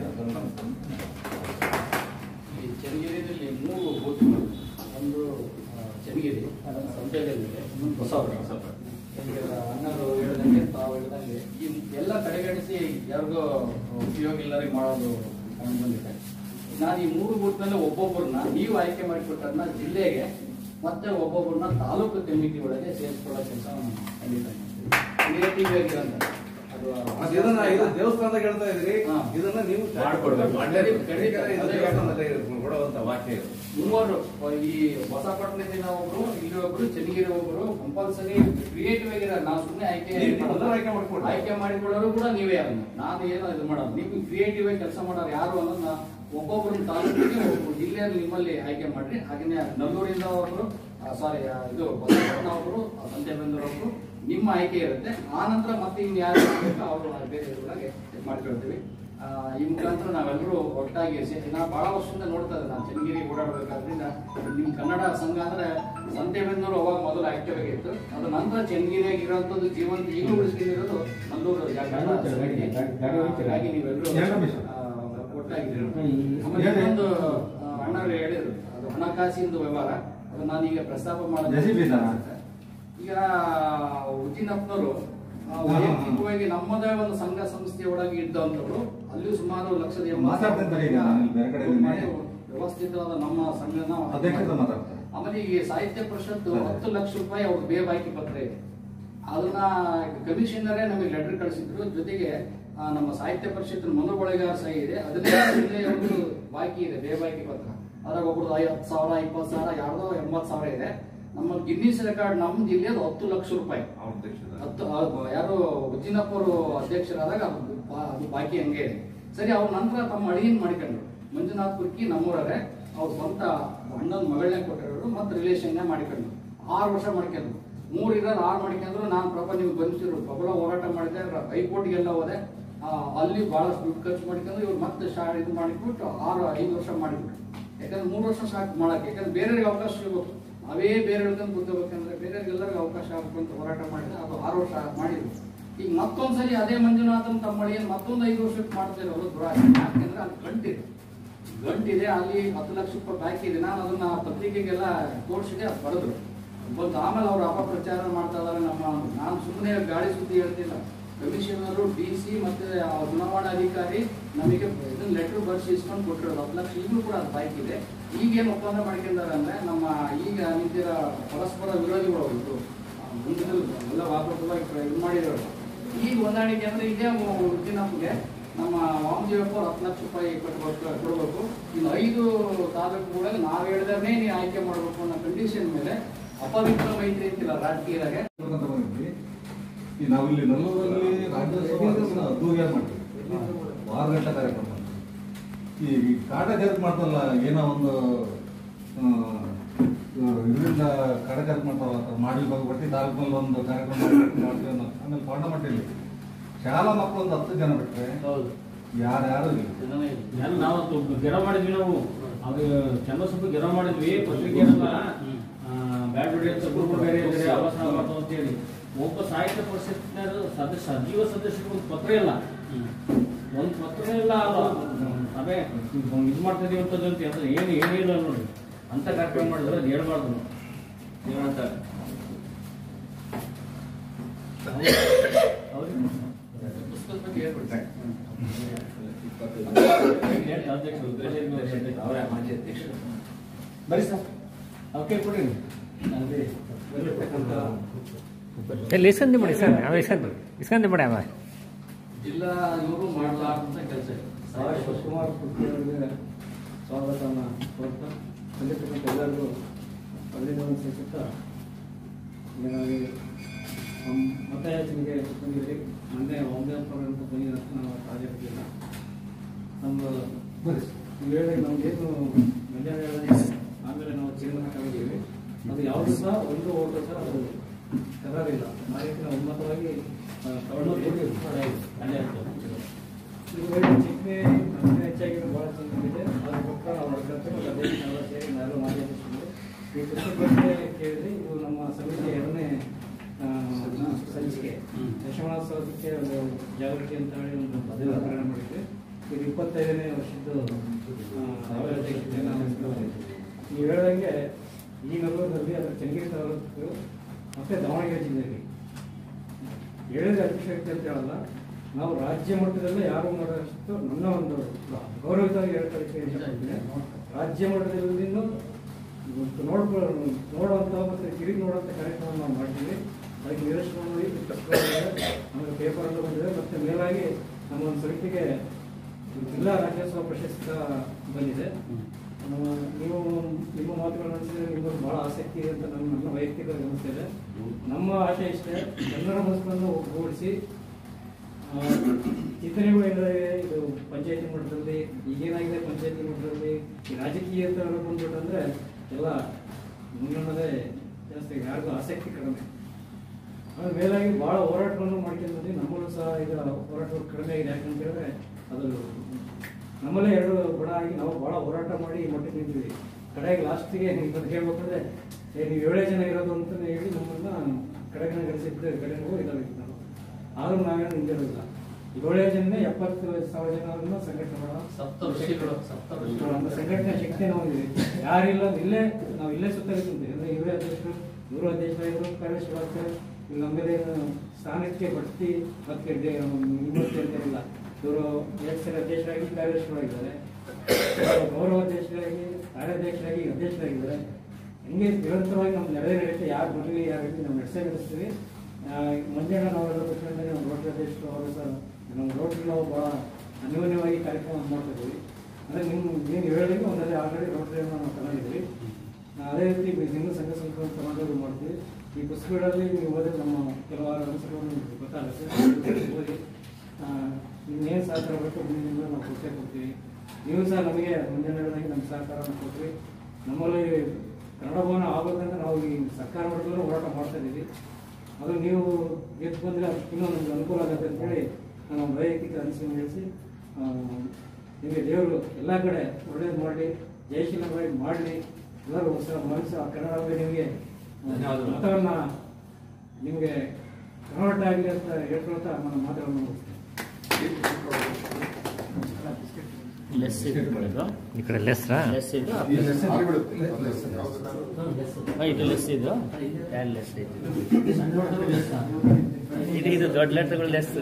ಈ ಚನ್ನಗಿರಿಯಲ್ಲಿ ಮೂರು ಬೂತ್ಗಳು ಒಂದು ಆ, ಚನ್ನಗಿರಿ ಸಂತೆಯಲ್ಲಿದೆ ಇನ್ನೊಂದು ಹೊಸಪುರ ಈಗ ಅಣ್ಣರು ಹೇಳ್ದಂಗೆ ತಾವು ಹೇಳ್ದಂಗೆ ಈ ಎಲ್ಲ ಕಡೆಗಣಿಸಿ ಯಾರಿಗೋ ಉಪಯೋಗ ಇಲ್ಲರಿಗೆ ಮಾಡೋದು ಕಂಡು ಬಂದಿದೆ ನಾನು ಈ ಮೂರು ಬೂತ್ನಲ್ಲಿ ಒಬ್ಬೊಬ್ಬರನ್ನ ನೀವು ಆಯ್ಕೆ ಮಾಡಿಕೊಟ್ಟನ್ನ ಜಿಲ್ಲೆಗೆ ಮತ್ತೆ ಒಬ್ಬೊಬ್ಬರನ್ನ ತಾಲೂಕು ಕಮಿಟಿ ಒಳಗೆ ಸೇರಿಸ್ಕೊಳ್ಳೋ ಕೆಲಸ ಖಂಡಿತ ಕ್ರಿಯೇಟಿವ್ ಆಗಿರೋಂಥ ಅದು ಮತ್ತೆ ಇದನ್ನ ಇದು ದೇವಸ್ಥಾನದಾಗ ಹೇಳ್ತಾ ಇದ್ರಿ ಹಾ. ಇದನ್ನ ನೀವು ಮಾಡ್ಕೊಡ್ಬೇಕು. ಮಾಡ್ಲೇಬೇಕು. ಖಂಡಿತ. ಇದು ದೇವಸ್ಥಾನದಲ್ಲಿ ಕೊಡುವಂತ ವಾಕ್ಯ ಇದು ಮೂವರು ಈ ಹೊಸಪಟ್ಟಣದಿಂದ ಒಬ್ರು ಇಲ್ಲಿ ಒಬ್ರು ಚನ್ನಗಿರಿ ಒಬ್ರು ಕಂಪಲ್ಸರಿ ಕ್ರಿಯೇಟಿವ್ ಆಗಿರ ನಾವು ಸುಮ್ಮನೆ ಆಯ್ಕೆ ನೀವು ಮಾಡೋದು. ಮೊದಲು ಆಯ್ಕೆ ಮಾಡ್ಕೊಳ್ಳಿ. ಆಯ್ಕೆ ಮಾಡಿಕೊಳ್ಳೋರು ಕೂಡ ನೀವೇ ಅದನ್ನ ನಾನು ಏನೋ ಇದು ಮಾಡೋದು ನೀವು ಕ್ರಿಯೇಟಿವ್ ಆಗಿ ಕೆಲಸ ಮಾಡೋರು ಯಾರು ಅನ್ನೋದು ನಾ ಒಬ್ಬೊಬ್ರು ತಾಲೂಕಿಗೆ ಒಬ್ಬರು ಜಿಲ್ಲೆಯಲ್ಲಿ ನಿಮ್ಮಲ್ಲಿ ಆಯ್ಕೆ ಮಾಡ್ರಿ ಹಾಗೇನೆ ನಲ್ಲೂರಿಂದ ಒಬ್ರು ಸಾರಿ ಇದು ಹೊಸಪಟ್ಟಣ ಒಬ್ರು ಸಂತೆಬೆಂದೂರು ಒಬ್ರು ನಿಮ್ಮ ಆಯ್ಕೆ ಇರುತ್ತೆ ಆ ನಂತರ ಮತ್ತೆ ಇನ್ನು ಯಾರು ಬೇಕು ಅವರು ಬೇರೆ ಇದ್ರೊಳಗೆ ಇದ್ ಮಾಡ್ಕೊಳ್ತೀವಿ ಆ, ಈ ಮುಖಾಂತರ ನಾವೆಲ್ಲರೂ ಒಟ್ಟಾಗಿ ಸೇರಿ ನಾ ಬಹಳ ವರ್ಷದಿಂದ ನೋಡ್ತಾ ಇದ್ದೆ ನಾನು ಚನ್ನಗಿರಿ ಓಡಾಡಬೇಕಾದ್ರಿಂದ ನಿಮ್ ಕನ್ನಡ ಸಂಘ ಅಂದ್ರೆ ಸಂತೆಬೆನ್ನೂರು ಅವಾಗ ಮೊದಲು ಆಕ್ಟಿವ್ ಆಗಿತ್ತು ಅದು ನಂತರ ಚನ್ನಗಿರಿಯಾಗಿ ಇರೋಂಥದ್ದು ಜೀವಂತ ಈಗಲೂ ಉಳಿಸ್ಕೊಂಡಿರೋದು ನಲ್ಲೂರು ಕನ್ನಡ ಸಂಘಕ್ಕೆ. ಹಾಗಾಗಿ ನೀವೆಲ್ಲರೂ ಆ, ಒಟ್ಟಾಗಿದ್ದೀರಿ ಆಮೇಲೆ ಇನ್ನೊಂದು ಆ, ಅಣ್ಣವ್ರು ಹೇಳಿದ್ರು ಅದು ಹಣಕಾಸಿಂದು ವ್ಯವಹಾರ ಅದು ನಾನೀಗ ಪ್ರಸ್ತಾಪ JCB ದ? ಮಾಡೋದು ಈಗ ಉಜಿನಪ್ಪನವರು ವೈಯಕ್ತಿಕವಾಗಿ ನಮ್ಮದೇ ಒಂದು ಸಂಘ ಸಂಸ್ಥೆ ಒಳಗೆ ಇದ್ದಂಥವ್ರು ಅಲ್ಲಿ ಸುಮಾರು ಲಕ್ಷದ ಎಂಬತ್ತು ಮಾತಾಡ್ತೀನಿ ತಡಿ ಈಗ, ನಾನು ಇಲ್ಲಿ ಬೇರೆ ಕಡೆ ಇದ್ದೀನಿ. ಮಾಡಿ ವ್ಯವಸ್ಥಿತವಾದ ನಮ್ಮ ಸಂಘನ ಅಧ್ಯಕ್ಷರ ಮಾತಾಡ್ತಾರೆ ಆಮೇಲೆ ಈ ಸಾಹಿತ್ಯ ಪರಿಷತ್ ಹತ್ತು ಲಕ್ಷ ರೂಪಾಯಿ ಅವ್ರ ಬೇಬಾಕಿ ಪತ್ರ ಇದೆ ಅದನ್ನ ಕಮಿಷನರೇ ನಮಗೆ ಲೆಟರ್ ಕಳಿಸಿದ್ರು ಜೊತೆಗೆ ಆ, ನಮ್ಮ ಸಾಹಿತ್ಯ ಪರಿಷತ್ ಮನು ಬಳೆಗಾರ ಸಹಿ ಇದೆ ಹದಿನೈದು ಜಿಲ್ಲೆಯವ್ರದ್ದು ಬಾಕಿ ಇದೆ ಬೇಬಾಕಿ ಪತ್ರ ಅದ್ರಾಗ ಒಬ್ರದ್ದು ಐವತ್ತು ಸಾವಿರ ಇಪ್ಪತ್ತು ಸಾವಿರ ಯಾರ್ದೋ ಎಂಬತ್ತು ಸಾವಿರ ಇದೆ ನಮ್ಮ ಗಿನ್ನಿಸ್ ರೆಕಾರ್ಡ್ ನಮ್ಮ ಜಿಲ್ಲೆಯದು ಹತ್ತು ಲಕ್ಷ ರೂಪಾಯಿ ಅವ್ರ ಅಧ್ಯಕ್ಷರ ಹತ್ತು ಆ, ಯಾರು ಉಜ್ಜಿನಪ್ಪ ಅವರು ಅಧ್ಯಕ್ಷರಾದಾಗ ಅದು ಬಾ- ಅದು ಬಾಕಿ ಹಂಗೆ ಇದೆ ಸರಿ ಅವ್ರ ನಂತರ ತಮ್ಮ ಅಳಿಯನ್ ಮಾಡ್ಕೊಂಡ್ರು ಮಂಜುನಾಥ್ ಕುರ್ಕಿ ನಮ್ಮೂರೇ ಅವ್ರ ಸ್ವಂತ ಅಣ್ಣನ ಮಗಳನ್ನೇ ಕೊಟ್ಟಿರೋರು ಮತ್ತೆ ರಿಲೇಷನ್ನೇ ಮಾಡ್ಕೊಂಡ್ರು ಆರು ವರ್ಷ ಮಾಡ್ಕೊಂಡ್ರು ಮೂರು ಇರೋರು ಆರು ಮಾಡ್ಕೊಂಡ್ರು ನಾನು ಪ್ರಭಾ ನೀವು ಬಂದಿದ್ರು ಪ್ರಬಲ ಹೋರಾಟ ಮಾಡಿದೆ ರ- ಹೈಕೋರ್ಟ್ಗೆಲ್ಲ ಹೋದೆ ಆ, ಅಲ್ಲಿ ಬಹಳಷ್ಟು ದುಡ್ಡು ಖರ್ಚು ಮಾಡ್ಕೊಂಡು ಇವ್ರು ಮತ್ತೆ ಶಾ ಇದು ಮಾಡಿಬಿಟ್ಟು ಆರು ಐದು ವರ್ಷ ಮಾಡಿಬಿಟ್ರು ಯಾಕಂದ್ರೆ ಮೂರು ವರ್ಷ ಸಾಕು ಮಾಡಕ್ಕೆ ಯಾಕಂದ್ರೆ ಬೇರೆಯವ್ರಿಗೆ ಅವಕಾಶ ಸಿಗಬೇಕು ಅವೇ ಬೇರೆ ಹೇಳ್ಕೊಂಡು ಕೂತ್ಕೋಬೇಕಂದ್ರೆ ಬೇರೆಯವ್ರಿಗೆಲ್ಲರಿಗೂ ಅವಕಾಶ ಆಗಬೇಕು ಅಂತ ಹೋರಾಟ ಮಾಡಿದ್ರೆ ಅದು ಆರು ವರ್ಷ ಮಾಡಿದ್ರು ಈಗ ಮತ್ತೊಂದ್ಸರಿ ಅದೇ ಮಂಜುನಾಥನ್ ತಮ್ಮಳಿಯನ್ನು ಮತ್ತೊಂದು ಐದು ವರ್ಷಕ್ಕೆ ಮಾಡ್ತಾರೆ ಅವರು ದುರಾಶ ಯಾಕೆಂದ್ರೆ ಅಲ್ಲಿ ಗಂಟಿದೆ ಗಂಟಿದೆ ಅಲ್ಲಿ ಹತ್ತು ಲಕ್ಷ ರೂಪಾಯಿ ಬಾಕಿ ಇದೆ ನಾನು ಅದನ್ನ ಪತ್ರಿಕೆಗೆಲ್ಲ ತೋರಿಸಿದೆ ಅದು ಬರೆದ್ರು ಬಂತು ಆಮೇಲೆ ಅವರು ಅಪಪ್ರಚಾರ ಮಾಡ್ತಾ ಇದಾರೆ ನಮ್ಮ ನಾನು ಸುಮ್ಮನೆ ಗಾಳಿ ಸುದ್ದಿ ಹೇಳ್ತಿಲ್ಲ ಕಮಿಷನರು ಡಿ ಸಿ ಮತ್ತೆ ಆ ಚುನಾವಣಾ ಅಧಿಕಾರಿ ನಮಗೆ ಇದನ್ನ ಲೆಟರ್ ಬರ್ಸಿ ಇಸ್ಕೊಂಡು ಕೊಟ್ಟಿರೋದು ಹತ್ತು ಲಕ್ಷ ಈಗಲೂ ಕೂಡ ಅದು ಬಾಕಿ ಇದೆ ಈಗೇನು ಒಪ್ಪಂದ ಮಾಡ್ಕೊಂಡಾರೆ ಅಂದ್ರೆ ನಮ್ಮ ಈಗ ನಿಂತಿರೋ ಪರಸ್ಪರ ವಿರೋಧಿಗಳು ಅವರು ಮುಂದಿನಲ್ಲಿ ಎಲ್ಲ ವಾಪಸ್ಸವಾಗಿ ಇದು ಮಾಡಿರೋರು ಈಗ ಹೊಂದಾಣಿಕೆ ಅಂದ್ರೆ ಇದೇ ಉದ್ದಿನಪ್ಪಗೆ ನಮ್ಮ ವಾಮದೇವಪ್ಪ ಅವ್ರು ಹತ್ತು ಲಕ್ಷ ರೂಪಾಯಿ ಕೊಟ್ಬೇಕು ಕೊಡಬೇಕು ಇನ್ನು ಐದು ತಾಲೂಕುಗಳಲ್ಲಿ ನಾವು ಹೇಳಿದ್ರೆ ನೀವು ಆಯ್ಕೆ ಮಾಡಬೇಕು ಅನ್ನೋ ಕಂಡೀಷನ್ ಮೇಲೆ ಅಪವಿತ್ರ ಮೈತ್ರಿ ಅಂತಿಲ್ಲ ರಾಜಕೀಯದಾಗ ಅಂತ ಬಂದಿದ್ವಿ ಈ ನಾವಿಲ್ಲಿ ನಲ್ಲೂರಲ್ಲಿ ರಾಜ್ಯೋತ್ಸವ ಅದನ್ನ ಅದ್ದೂರಿಯಾಗಿ ಮಾಡ್ತೀವಿ ವಾರ ಗಂಟೆ ಕಾರ್ಯಕ್ರಮ ಮಾಡ್ತೀವಿ. ಈ ಕಾಟ ಜಾರಿ ಮಾಡ್ತಲ್ಲ ಏನೋ ಒಂದು ಆ, ಇದರಿಂದ ಕಾಟ ಜಾರಿ ಮಾಡ್ತಾವ ಮಾಡಿ ಬರ್ಬಿಟ್ಟು ತಾಲೂಕಿನಲ್ಲಿ ಒಂದು ಕಾರ್ಯಕ್ರಮ ಮಾಡ್ಬಿಟ್ಟು ಮಾಡ್ತೀವಿ ಅನ್ನೋ ಆಮೇಲೆ ಪಾಂಡಮಟ್ಟಿಯಲ್ಲಿ ಶಾಲಾ ಮಕ್ಕಳು ಒಂದು ಹತ್ತು ಜನ ಬಿಟ್ರೆ ಹೌದು ಯಾರ್ಯಾರು ಇಲ್ಲ ಜನನೇ ಇಲ್ಲ. ನಾನು ನಾವು ಅದು ಗೆರ ಮಾಡಿದ್ವಿ ನಾವು ಅದು ಚಂದ ಸ್ವಲ್ಪ ಗೆರ ಮಾಡಿದ್ವಿ ಪತ್ರಿಕೆಯಲ್ಲ ಬ್ಯಾಡ್ ಬಿಡಿ ಅಂತ ಗ್ರೂಪ್ ಬೇರೆ ಇದ್ರೆ ಆವಾಸ ಮಾಡ್ತಾವ ಅಂತ ಹೇಳಿ ಒಬ್ಬ ಸಾಹಿತ್ಯ ಪರಿಷತ್ನ ಸದಸ್ಯ ಸಜೀವ ಸದಸ್ಯರಿಗೆ ಒಂದು ಪತ್ರ ಇಲ್ಲ ಒಂದು ಪತ್ರ ಇಲ್ಲ ಅದು ಸಭೆ ಇದು ಮಾಡ್ತಾ ಇದೀವಿ ಅಂತದ್ದು ಅಂತ ಅಂತ ಏನು ಏನಿಲ್ಲ ನೋಡಿ ಅಂತ ಕಾರ್ಯಕ್ರಮ ಮಾಡಿದ್ರೆ ಅದು ಹೇಳ್ಬಾರ್ದು ನಾವು ಏನಂತಾರೆ ಅವ್ರಿಗೆ ಪುಸ್ತಕದ ಬಗ್ಗೆ ಹೇಳ್ಬಿಡ್ತಾರೆ ಅವರೇ ಮಾಜಿ ಅಧ್ಯಕ್ಷರು ಬರೀ ಸರ್ ಓಕೆ ಕೊಡಿ ಇಲ್ಲಿ ಇಸ್ಕೊಂಡಿ ಬಿಡಿ ಸರ್ ಅವ ಇಸ್ಕೊಂಡಿ ಇಸ್ಕೊಂಡಿ ಬಿಡಿ ಅವ ಜಿಲ್ಲಾ ಇವರು ಮಾಡಲಾರ್ದಂತ ಕೆಲಸ ಇದೆ ಶಿವಕುಮಾರ್ ಕುರ್ಕಿ ಅವರಿಗೆ ಸ್ವಾಗತವನ್ನು ಕೋರ್ತಾ ಬಂದಿರ್ತಕ್ಕಂಥ ಎಲ್ಲರಿಗೂ ಅಭಿನಂದನೆ ಸಲ್ಲಿಸುತ್ತಾ ಈಗ ನಾವು ನಮ್ಮ ಮತಯಾಚನೆಗೆ ಬಂದಿದ್ದೀವಿ ಮೊನ್ನೆ ಒಂದೇ ಅಂತ ಬಂದಿದೆ ಅಂತ ನಾವು ಹಾಜರಿರಲಿಲ್ಲ ನಮ್ಮ ಬರೀ ನೀವು ಹೇಳಿದಾಗ ನಮಗೇನು ಮಧ್ಯಾಹ್ನ ಹೇಳಿದಾಗ ಆಮೇಲೆ ನಾವು ತೀರ್ಮಾನ ತಗೊಂಡಿದ್ದೀವಿ ಅದು ಯಾವುದು ಸಹ ಒಂದು ಓಟು ಸಹ ಅದು ಕರಾರಿಲ್ಲ ಆ ರೀತಿ ನಾವು ಉನ್ನತವಾಗಿ ಆ, ತಗೊಂಡು ಹೋಗಿದ್ದೀವಿ. ಅಲ್ಲೇ ಆಗ್ತದೆ. ಇವುಗಳಿಗೆ ಚಿಕ್ಕನೆ ನಮಗೆ ಹೆಚ್ಚಾಗಿ ಬಹಳ ಚೆನ್ನಾಗಿದೆ ಅದ್ರ ಪಕ್ಕ ನಾವು ಹೊಡ್ಕೊಳ್ತೇವೆ ಮತ್ತು ಅದೇ ನಾವೆಲ್ಲ ಸೇರಿ ನಾವೆಲ್ಲ ಮಾತಾಡಿಸ್ಕೊಂಡು ಈ ಪುಸ್ತಕ ಬಗ್ಗೆ ಕೇಳಿದ್ರೆ ಇದು ನಮ್ಮ ಸಮಿತಿಯ ಎರಡನೇ ಆ, ಸಂಚಿಕೆ ದಶಮಾನೋತ್ಸವಕ್ಕೆ ಒಂದು ಜಾಗೃತಿ ಅಂತ ಹೇಳಿ ಒಂದು ಮದುವೆ ಆಚರಣೆ ಮಾಡಿದ್ವಿ ಇದು ಇಪ್ಪತ್ತೈದನೇ ವರ್ಷದ್ದು ಆ, ಅಭಿವೃದ್ಧಿ ನಾವು ನೆನೆಸ್ಕೊಳ್ತೀವಿ. ನೀವು ಹೇಳ್ದಂಗೆ ಈ ನಗರದಲ್ಲಿ ಅದರ ಚನ್ನಗಿರಿ ತಾಲೂಕು ಮತ್ತೆ ದಾವಣಗೆರೆ ಜಿಲ್ಲೆಯಲ್ಲಿ ಹೇಳಿದ್ರೆ ಅತಿಶಕ್ತಿ ಅಂತ ಹೇಳಲ್ಲ ನಾವು ರಾಜ್ಯ ಮಟ್ಟದಲ್ಲೇ ಯಾರು ಮಾಡೋಷ್ಟು ನನ್ನ ಒಂದು ಗೌರವಿತವಾಗಿ ಹೇಳ್ಕೊಳ್ಳಿಕ್ಕೆ ಇಷ್ಟಪಡ್ತೀನಿ ರಾಜ್ಯ ಮಟ್ಟದಲ್ಲಿ ನೋಡ್ಕೊ ನೋಡುವಂಥ ಮತ್ತು ತಿರುಗಿ ನೋಡುವಂಥ ಕಾರ್ಯಕ್ರಮ ನಾವು ಮಾಡ್ತೀವಿ ಅದಕ್ಕೆ ನಿದರ್ಶನವಾಗಿ ಪುಸ್ತಕಗಳಿವೆ ಆಮೇಲೆ ಪೇಪರಲ್ಲೂ ಬಂದಿದೆ ಮತ್ತು ಮೇಲಾಗಿ ನಮ್ಮ ಒಂದು ಸಮಿತಿಗೆ ಜಿಲ್ಲಾ ರಾಜ್ಯೋತ್ಸವ ಪ್ರಶಸ್ತಿ ಬಂದಿದೆ ಆ, ನೀವು ನಿಮ್ಮ ಮಾತುಗಳನ್ನು ಅನಿಸಿದ್ರೆ ನಿಮ್ಗೆ ಬಹಳ ಆಸಕ್ತಿ ಇದೆ ಅಂತ ನನ್ನ ನನ್ನ ವೈಯಕ್ತಿಕ ಅನಿಸ್ತಿದೆ ನಮ್ಮ ಆಶಯ ಇಷ್ಟೇ ಎಲ್ಲರ ಮನಸ್ಸನ್ನು ಒಗ್ಗೂಡಿಸಿ ಆ, ಚಿಂತನೆಗಳು ಏನಿದೆ ಇದು ಪಂಚಾಯತಿ ಮಟ್ಟದಲ್ಲಿ ಈಗೇನಾಗಿದೆ ಪಂಚಾಯತಿ ಮಟ್ಟದಲ್ಲಿ ಈ ರಾಜಕೀಯ ಅಂತ ಬಂದ್ಬಿಟ್ಟಂದ್ರೆ ಎಲ್ಲ ಮುನ್ನಡೆ ಜಾಸ್ತಿ ಯಾರಿಗೂ ಆಸಕ್ತಿ ಕಡಿಮೆ ಆಮೇಲೆ ಮೇಲಾಗಿ ಭಾಳ ಹೋರಾಟವನ್ನು ಮಾಡ್ಕೊಂಡು ಬಂದ್ವಿ ನಮ್ಮಲ್ಲೂ ಸಹ ಈಗ ಹೋರಾಟ ಕಡಿಮೆ ಆಗಿದೆ ಯಾಕಂತ ಹೇಳಿದ್ರೆ ಅದು ನಮ್ಮಲ್ಲೇ ಎರಡು ಗುಣ ಆಗಿ ನಾವು ಭಾಳ ಹೋರಾಟ ಮಾಡಿ ಈ ಮಟ್ಟಕ್ಕೆ ನಿಂತಿದ್ವಿ ಕಡೆಗೆ ಲಾಸ್ಟಿಗೆ ನಿಮ್ಗೆ ಹೇಳ್ಬೇಕಂದ್ರೆ ಏ ನೀವು ಏಳೇ ಜನ ಇರೋದು ಅಂತಲೇ ಹೇಳಿ ನಮ್ಮನ್ನ ಕಡೆಗೆ ಗಳಿಸಿದ್ದು ಕಡೆಗೂ ಇದಾಗಿತ್ತು ನಾವು ಆದ್ರೂ ನಾವೇನು ನಿಂತಿರೋದಿಲ್ಲ ಏಳೇ ಜನ ಎಪ್ಪತ್ತು ಸಾವಿರ ಜನರನ್ನು ಸಂಘಟನೆ ಮಾಡೋ ಸಪ್ತ ಋಷಿಗಳು ಸಪ್ತ ಋಷಿಗಳು ನಮ್ಮ ಸಂಘಟನೆ ಶಕ್ತಿ ನಾವು ಇದೆ ಯಾರಿಲ್ಲ ಇಲ್ಲೇ ನಾವು ಇಲ್ಲೇ ಸುತ್ತಲಿದ್ದೀವಿ ಅಂದ್ರೆ ಇವರೇ ಅಧ್ಯಕ್ಷರು ಇವರು ಅಧ್ಯಕ್ಷರಾಗಿದ್ರು ಕಾರ್ಯಶೀಲಾಗ್ತಾರೆ ಇಲ್ಲಿ ನಮ್ಮದೇ ಸ್ಥಾನಕ್ಕೆ ಬಡ್ತಿ ಮತ್ತೆ ವಿಮರ್ಶೆ ಅಂತ ಇಲ್ಲ ಇವರು ಎರಡು ಸಲ ಅಧ್ಯಕ್ಷರಾಗಿ ಕಾರ್ಯದರ್ಶಿಗಳಾಗಿದ್ದಾರೆ ಗೌರವ ಅಧ್ಯಕ್ಷರಾಗಿ ಕಾರ್ಯಾಧ್ಯಕ್ಷರಾಗಿ ಅಧ್ಯಕ್ಷರಾಗಿದ್ದಾರೆ ಹಿಂಗೆ ನಿರಂತರವಾಗಿ ನಮ್ಮ ನಡೆದೇ ನಡೆಯುತ್ತೆ ಯಾರು ಬರಲಿ ಯಾರು ಇರಲಿ ನಾವು ನಡೆಸೇ ನಡೆಸ್ತೀವಿ ಆ, ಮಂಜಣ್ಣ ನಾವೆಲ್ಲ ಕೂತ್ಕೊಂಡ್ರೆ ನಮ್ಮ ರೋಟರಿ ಅಧ್ಯಕ್ಷರು ಅವರು ಸಹ ನಮ್ಮ ರೋಟರಿ ನಾವು ಭಾಳ ಅನ್ಯೋನ್ಯವಾಗಿ ಕಾರ್ಯಕ್ರಮ ಮಾಡ್ತಾ ಇದ್ದೀವಿ ಅಂದರೆ ನಿಮ್ಮ ಏನು ಹೇಳಿದ್ರೆ ಒಂದಲ್ಲಿ ಆಲ್ರೆಡಿ ರೋಟರಿಯನ್ನು ನಾವು ತಗೊಂಡಿದ್ವಿ ಅದೇ ರೀತಿ ಹಿಂದೂ ಸಂಘ ಸಂಸ್ಥೆ ತಗೊಂಡು ಮಾಡ್ತೀವಿ ಈ ಪುಸ್ತಕಗಳಲ್ಲಿ ನೀವು ಓದಿದ್ರೆ ನಮ್ಮ ಕೆಲವಾರು ಅಂಶಗಳನ್ನು ನಿಮ್ಗೆ ಗೊತ್ತಾಗುತ್ತೆ ಓದಿ ಆ, ಇನ್ನೇನು ಸಹಕಾರ ಬೇಕು ಮುಂದಿನಿಂದ ನಾವು ಕೊಟ್ಟೇ ಕೊಡ್ತೀವಿ ನೀವು ಸಹ ನಮಗೆ ಮುಂದಿನ ಹೇಳಿದಾಗೆ ನಮ್ಮ ಸಹಕಾರವನ್ನು ಕೊಟ್ರಿ ನಮ್ಮಲ್ಲಿ ಕನ್ನಡ ಭವನ ಆಗೋದ್ರಿಂದ ನಾವು ಈ ಸರ್ಕಾರ ಮಟ್ಟದಲ್ಲೂ ಹೋರಾಟ ಮಾಡ್ತಾ ಇದ್ದೀವಿ ಅದು ನೀವು ಗೆದ್ದು ಬಂದರೆ ಇನ್ನೂ ನಮ್ಗೆ ಅನುಕೂಲ ಆಗುತ್ತೆ ಅಂತೇಳಿ ನಾನು ವೈಯಕ್ತಿಕ ಅನಿಸಿಕೆ ಹೇಳಿಸಿ ನಿಮಗೆ ದೇವರು ಎಲ್ಲ ಕಡೆ ಒಳ್ಳೇದು ಮಾಡಲಿ ಜಯಶೀಲವಾಗಿ ಮಾಡಲಿ ಎಲ್ಲರೂ ಹೊಸ ಮನಸ್ಸು ಆ ಕನ್ನಡ ನಿಮಗೆ ಧನ್ಯವಾದಗಳು. ಮತವನ್ನು ನಿಮಗೆ ಕನ್ವರ್ಟ್ ಆಗಲಿ ಅಂತ ಹೇಳ್ಕೊಳ್ತಾ ನನ್ನ ಮಾತುಗಳನ್ನು ಮುಗಿಸ್ತೇನೆ ಲೆಸ್ ಇದು ಈ ಕಡೆ ಲೆಸ್ರಾ ಲೆಸ್ ಇದು ಹಾಂ, ಇದು ಲೆಸ್ ಇದು ಎರಡು ಲೆಸ್ ಇದು ಇದು ಇದು ದೊಡ್ಡ ಲೆಟರ್ಗಳು ಲೆಸ್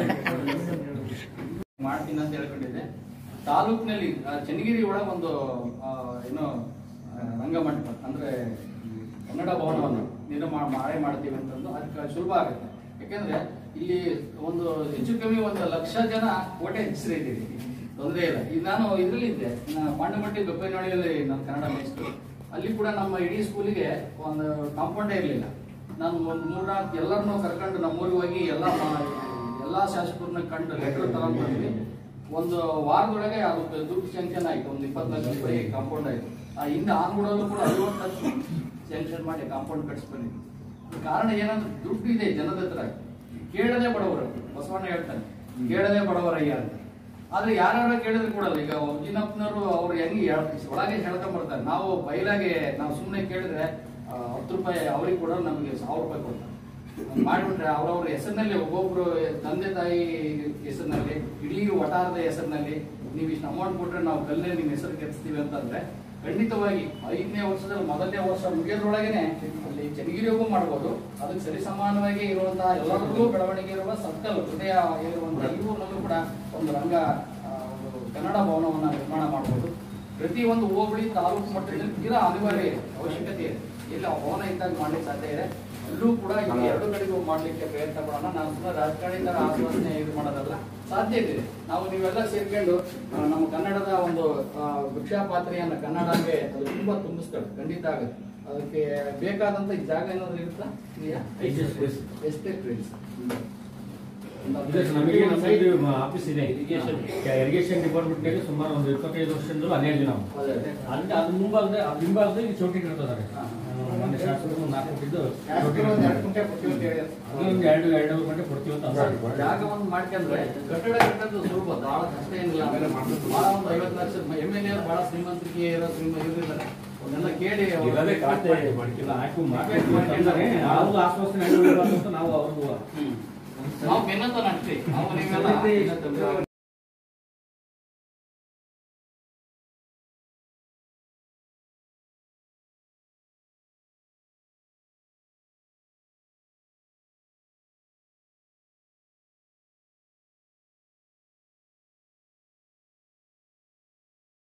ಮಾಡ್ತೀನಿ ಅಂತ ಹೇಳ್ಕೊಂಡಿದ್ದೆ ತಾಲೂಕಿನಲ್ಲಿ ಆ, ಚನ್ನಗಿರಿ ಒಳಗೆ ಒಂದು ಆ, ಏನೋ ಆ, ರಂಗಮಂಟಪ ಅಂದ್ರೆ ಕನ್ನಡ ಭವನವನ್ನು ನಿರ್ಮಾಣ ಮಾಡೇ ಮಾಡ್ತೀವಿ ಅಂತಂದು ಅದಕ್ಕೆ ಸುಲಭ ಆಗುತ್ತೆ ಯಾಕೆಂದ್ರೆ ಇಲ್ಲಿ ಒಂದು ಹೆಚ್ಚು ಕಮ್ಮಿ ಒಂದು ಲಕ್ಷ ಜನ ಕೋಟೆ ಹೆಸರಿದ್ದೀವಿ ತೊಂದರೆ ಇಲ್ಲ ಈಗ ನಾನು ಇದರಲ್ಲಿ ಇದ್ದೆ ನಾ- ಪಾಂಡಮಟ್ಟಿ ಬೆಪ್ಪನಹಳ್ಳಿಯಲ್ಲಿ ನಾನು ಕನ್ನಡ ಮೇಯಿಸ್ತು ಅಲ್ಲಿ ಕೂಡ ನಮ್ಮ ಇಡೀ ಸ್ಕೂಲಿಗೆ ಒಂದು ಕಾಂಪೌಂಡೇ ಇರಲಿಲ್ಲ ನಾನು ಒಂದು ಮೂರ್ನಾಲ್ಕು ಎಲ್ಲರನ್ನೂ ಕರ್ಕೊಂಡು ನಮ್ಮೂರಿಗೆ ಹೋಗಿ ಎಲ್ಲ ಮಾ- ಎಲ್ಲಾ ಶಾಸಕರನ್ನ ಕಂಡು ಲೆಟರ್ ತಗೊಂಡ್ ಬಂದ್ವಿ ಒಂದು ವಾರದೊಳಗೆ ಅದು ದುಡ್ಡು ಸ್ಯಾಂಕ್ಷನ್ ಆಯ್ತು ಒಂದು ಇಪ್ಪತ್ತು ಲಕ್ಷ ರೂಪಾಯಿ ಕಾಂಪೌಂಡ್ ಆಯ್ತು ಆ ಹಿಂದೆ ಆನ್ಗುಡಲ್ಲೂ ಕೂಡ ಐವತ್ತು ಲಕ್ಷ ಸ್ಯಾಂಕ್ಷನ್ ಮಾಡಿ ಕಾಂಪೌಂಡ್ ಕಟ್ಸ್ ಬಂದಿದ್ವಿ ಅದ್ರ ಕಾರಣ ಏನಂದ್ರೆ ದುಡ್ಡು ಇದೆ ಜನದ ಹತ್ರ ಕೇಳದೆ ಬಡವರು ಬಸವಣ್ಣ ಹೇಳ್ತಾನೆ ಕೇಳದೆ ಬಡವರಯ್ಯ ಅಂತ ಆದ್ರೆ ಯಾರು ಕೇಳಿದ್ರೆ ಕೊಡಲ್ಲ ಈಗ ಉಜ್ಜಿನಪ್ಪನವರು ಅವ್ರು ಹೆಂಗೆ ಹೇಳ್- ಒಳಗೆ ಹೇಳ್ಕೊಂಡ್ ನಾವು ಬಯಲಾಗೆ ನಾವು ಸುಮ್ಮನೆ ಕೇಳಿದ್ರೆ ಆ, ಹತ್ತು ರೂಪಾಯಿ ಅವ್ರಿಗೆ ಕೊಡೋರು ನಮಗೆ ಸಾವಿರ ರೂಪಾಯಿ ಕೊಡ್ತಾರೆ ಹಂಗ್ ಮಾಡ್ಬಿಟ್ರೆ ಅವ್ರವ್ರ ಹೆಸರಿನಲ್ಲಿ ಒಬ್ಬೊಬ್ರು ತಂದೆ ತಾಯಿ ಹೆಸರಿನಲ್ಲಿ ಇಡೀ ವಟಾರದ ಹೆಸರಿನಲ್ಲಿ ನೀವು ಇಷ್ಟು ಅಮೌಂಟ್ ಕೊಟ್ರೆ ನಾವು ಕಲ್ಲೇ ನಿಮ್ಮ ಹೆಸರು ಕೆತ್ತಿಸ್ತೀವಿ ಅಂತಂದ್ರೆ ಖಂಡಿತವಾಗಿ ಐದನೇ ವರ್ಷದಲ್ಲಿ ಮೊದಲನೇ ವರ್ಷ ಮುಗಿಯೋದ್ರೊಳಗೇನೆ ಅಲ್ಲಿ ಚನ್ನಗಿರಿಗೂ ಮಾಡ್ಬೋದು ಅದಕ್ಕೆ ಸರಿಸಮಾನವಾಗಿ ಇರುವಂತಹ ಎಲ್ಲರಿಗೂ ಬೆಳವಣಿಗೆ ಇರುವ ಸರ್ಕಲ್ ಹೃದಯ ಇರುವಂತಹ ಇವು ಕೂಡ ಒಂದು ರಂಗ ಆ, ಒಂದು ಕನ್ನಡ ಭವನವನ್ನ ನಿರ್ಮಾಣ ಮಾಡಬಹುದು ಪ್ರತಿ ಒಂದು ಹೋಬಳಿ ತಾಲೂಕು ಮಟ್ಟದಲ್ಲಿ ತೀರಾ ಅನಿವಾರ್ಯ ಇದೆ ಅವಶ್ಯಕತೆ ಇದೆ ಎಲ್ಲಿ ಆ ಭವನ ಇದ್ದಾಗ ಮಾಡ್ಲಿಕ್ಕೆ ಸಾಧ್ಯ ಇದೆ ಎಲ್ಲೂ ಕೂಡ ಇಲ್ಲಿ ಎರಡು ಕಡೆಗೂ ಮಾಡ್ಲಿಕ್ಕೆ ಪ್ರಯತ್ನ ಪಡೋಣ ನಾವು ಸುಮ್ಮನೆ ರಾಜಕಾರಣಿ ತರ ಆಶ್ವಾಸನೆ ಇದು ಮಾಡೋದಲ್ಲ ಸಾಧ್ಯ ಇದೆ ನಾವು ನೀವೆಲ್ಲ ಸೇರ್ಕೊಂಡು ಆ, ನಮ್ಮ ಕನ್ನಡದ ಒಂದು ಆ, ಭಿಕ್ಷಾಪಾತ್ರೆಯನ್ನ ಕನ್ನಡಗೆ ಅದು ತುಂಬಾ ತುಂಬಿಸ್ತಾರೆ ಖಂಡಿತ ಆಗುತ್ತೆ ಅದಕ್ಕೆ ಬೇಕಾದಂತ ಈ ಜಾಗ ಏನಾದ್ರು ಇರುತ್ತಾ ಇದೆಯಾ ಎಸ್ಟೇಟ್ ರೈಲ್ಸ್ ನಮಗೆ ನಮ್ಮ ಇದು ಆಫೀಸ್ ಇದೆ ಇರಿಗೇಷನ್ ಡಿಪಾರ್ಟ್ಮೆಂಟ್ ನಲ್ಲಿ ಸುಮಾರು ಒಂದು ಇಪ್ಪತ್ತೈದು ವರ್ಷದಿಂದ ಹನ್ನೆರಡು ಜನ ನಾವು. ಅದೇ ಅದೇ. ಅಲ್ಲಿ ಅದು ಮುಂಭಾಗದ ಆ ಹಿಂಭಾಗದಲ್ಲಿ ಚೌಟಿ ಇರ್ತದೆ ಮೊನ್ನೆ ಶಾಸಕರು ನಾಲ್ಕು ಕೊಟ್ಟಿದ್ದು ಚೌಟಿ ಯಾಕಂದ್ರೆ ಒಂದು ಎರಡು ಇರ್ತದೆ. ಕುಂಟೆ ಕೊಡ್ತೀವಿ ಅಂತ ಹೇಳಿದ್ರು. ಅದೊಂದು ಎರಡು ಎರಡೂವರೆ ಗಂಟೆ ಕೊಡ್ತೀವಿ ಅಂತ ಅನ್ಸುತ್ತೆ. ಜಾಗ ಒಂದು ಮಾಡ್ಕೊಂಡ್ರೆ ಕಟ್ಟಡ ಕಟ್ಟೋದು ಸುಲಭ ಬಹಳ ಕಷ್ಟ ಏನಿಲ್ಲ ಬಹಳ ಒಂದು ಐವತ್ತು ಲಕ್ಷ ಎಮ್ ಎಲ್ ಎ ಬಹಳ ಶ್ರೀಮಂತಿಕೆ ಇರೋ ಶ್ರೀಮ ಇವರಿದ್ದಾರೆ ಅದನ್ನೆಲ್ಲ ಕೇಳಿ ಅವ್ರು ಇಲ್ಲದೆ ಖಾತೆ ಮಾಡಿಲ್ಲ ಹಾಕಿ ಮಾಡ್ತಾರೆ ಅವ್ರಿಗೂ ಆಶ್ವಾಸನೆ ಆಗಿರ್ಬಾರ್ದು ಅಂತ ನಾವು ಅವ್ರಿಗೂ ಹ್ಮ್. ನಾವು ಬೆನ್ನತ್ತ ನಡ್ತೀವಿ ನಾವು ನೀವೆಲ್ಲ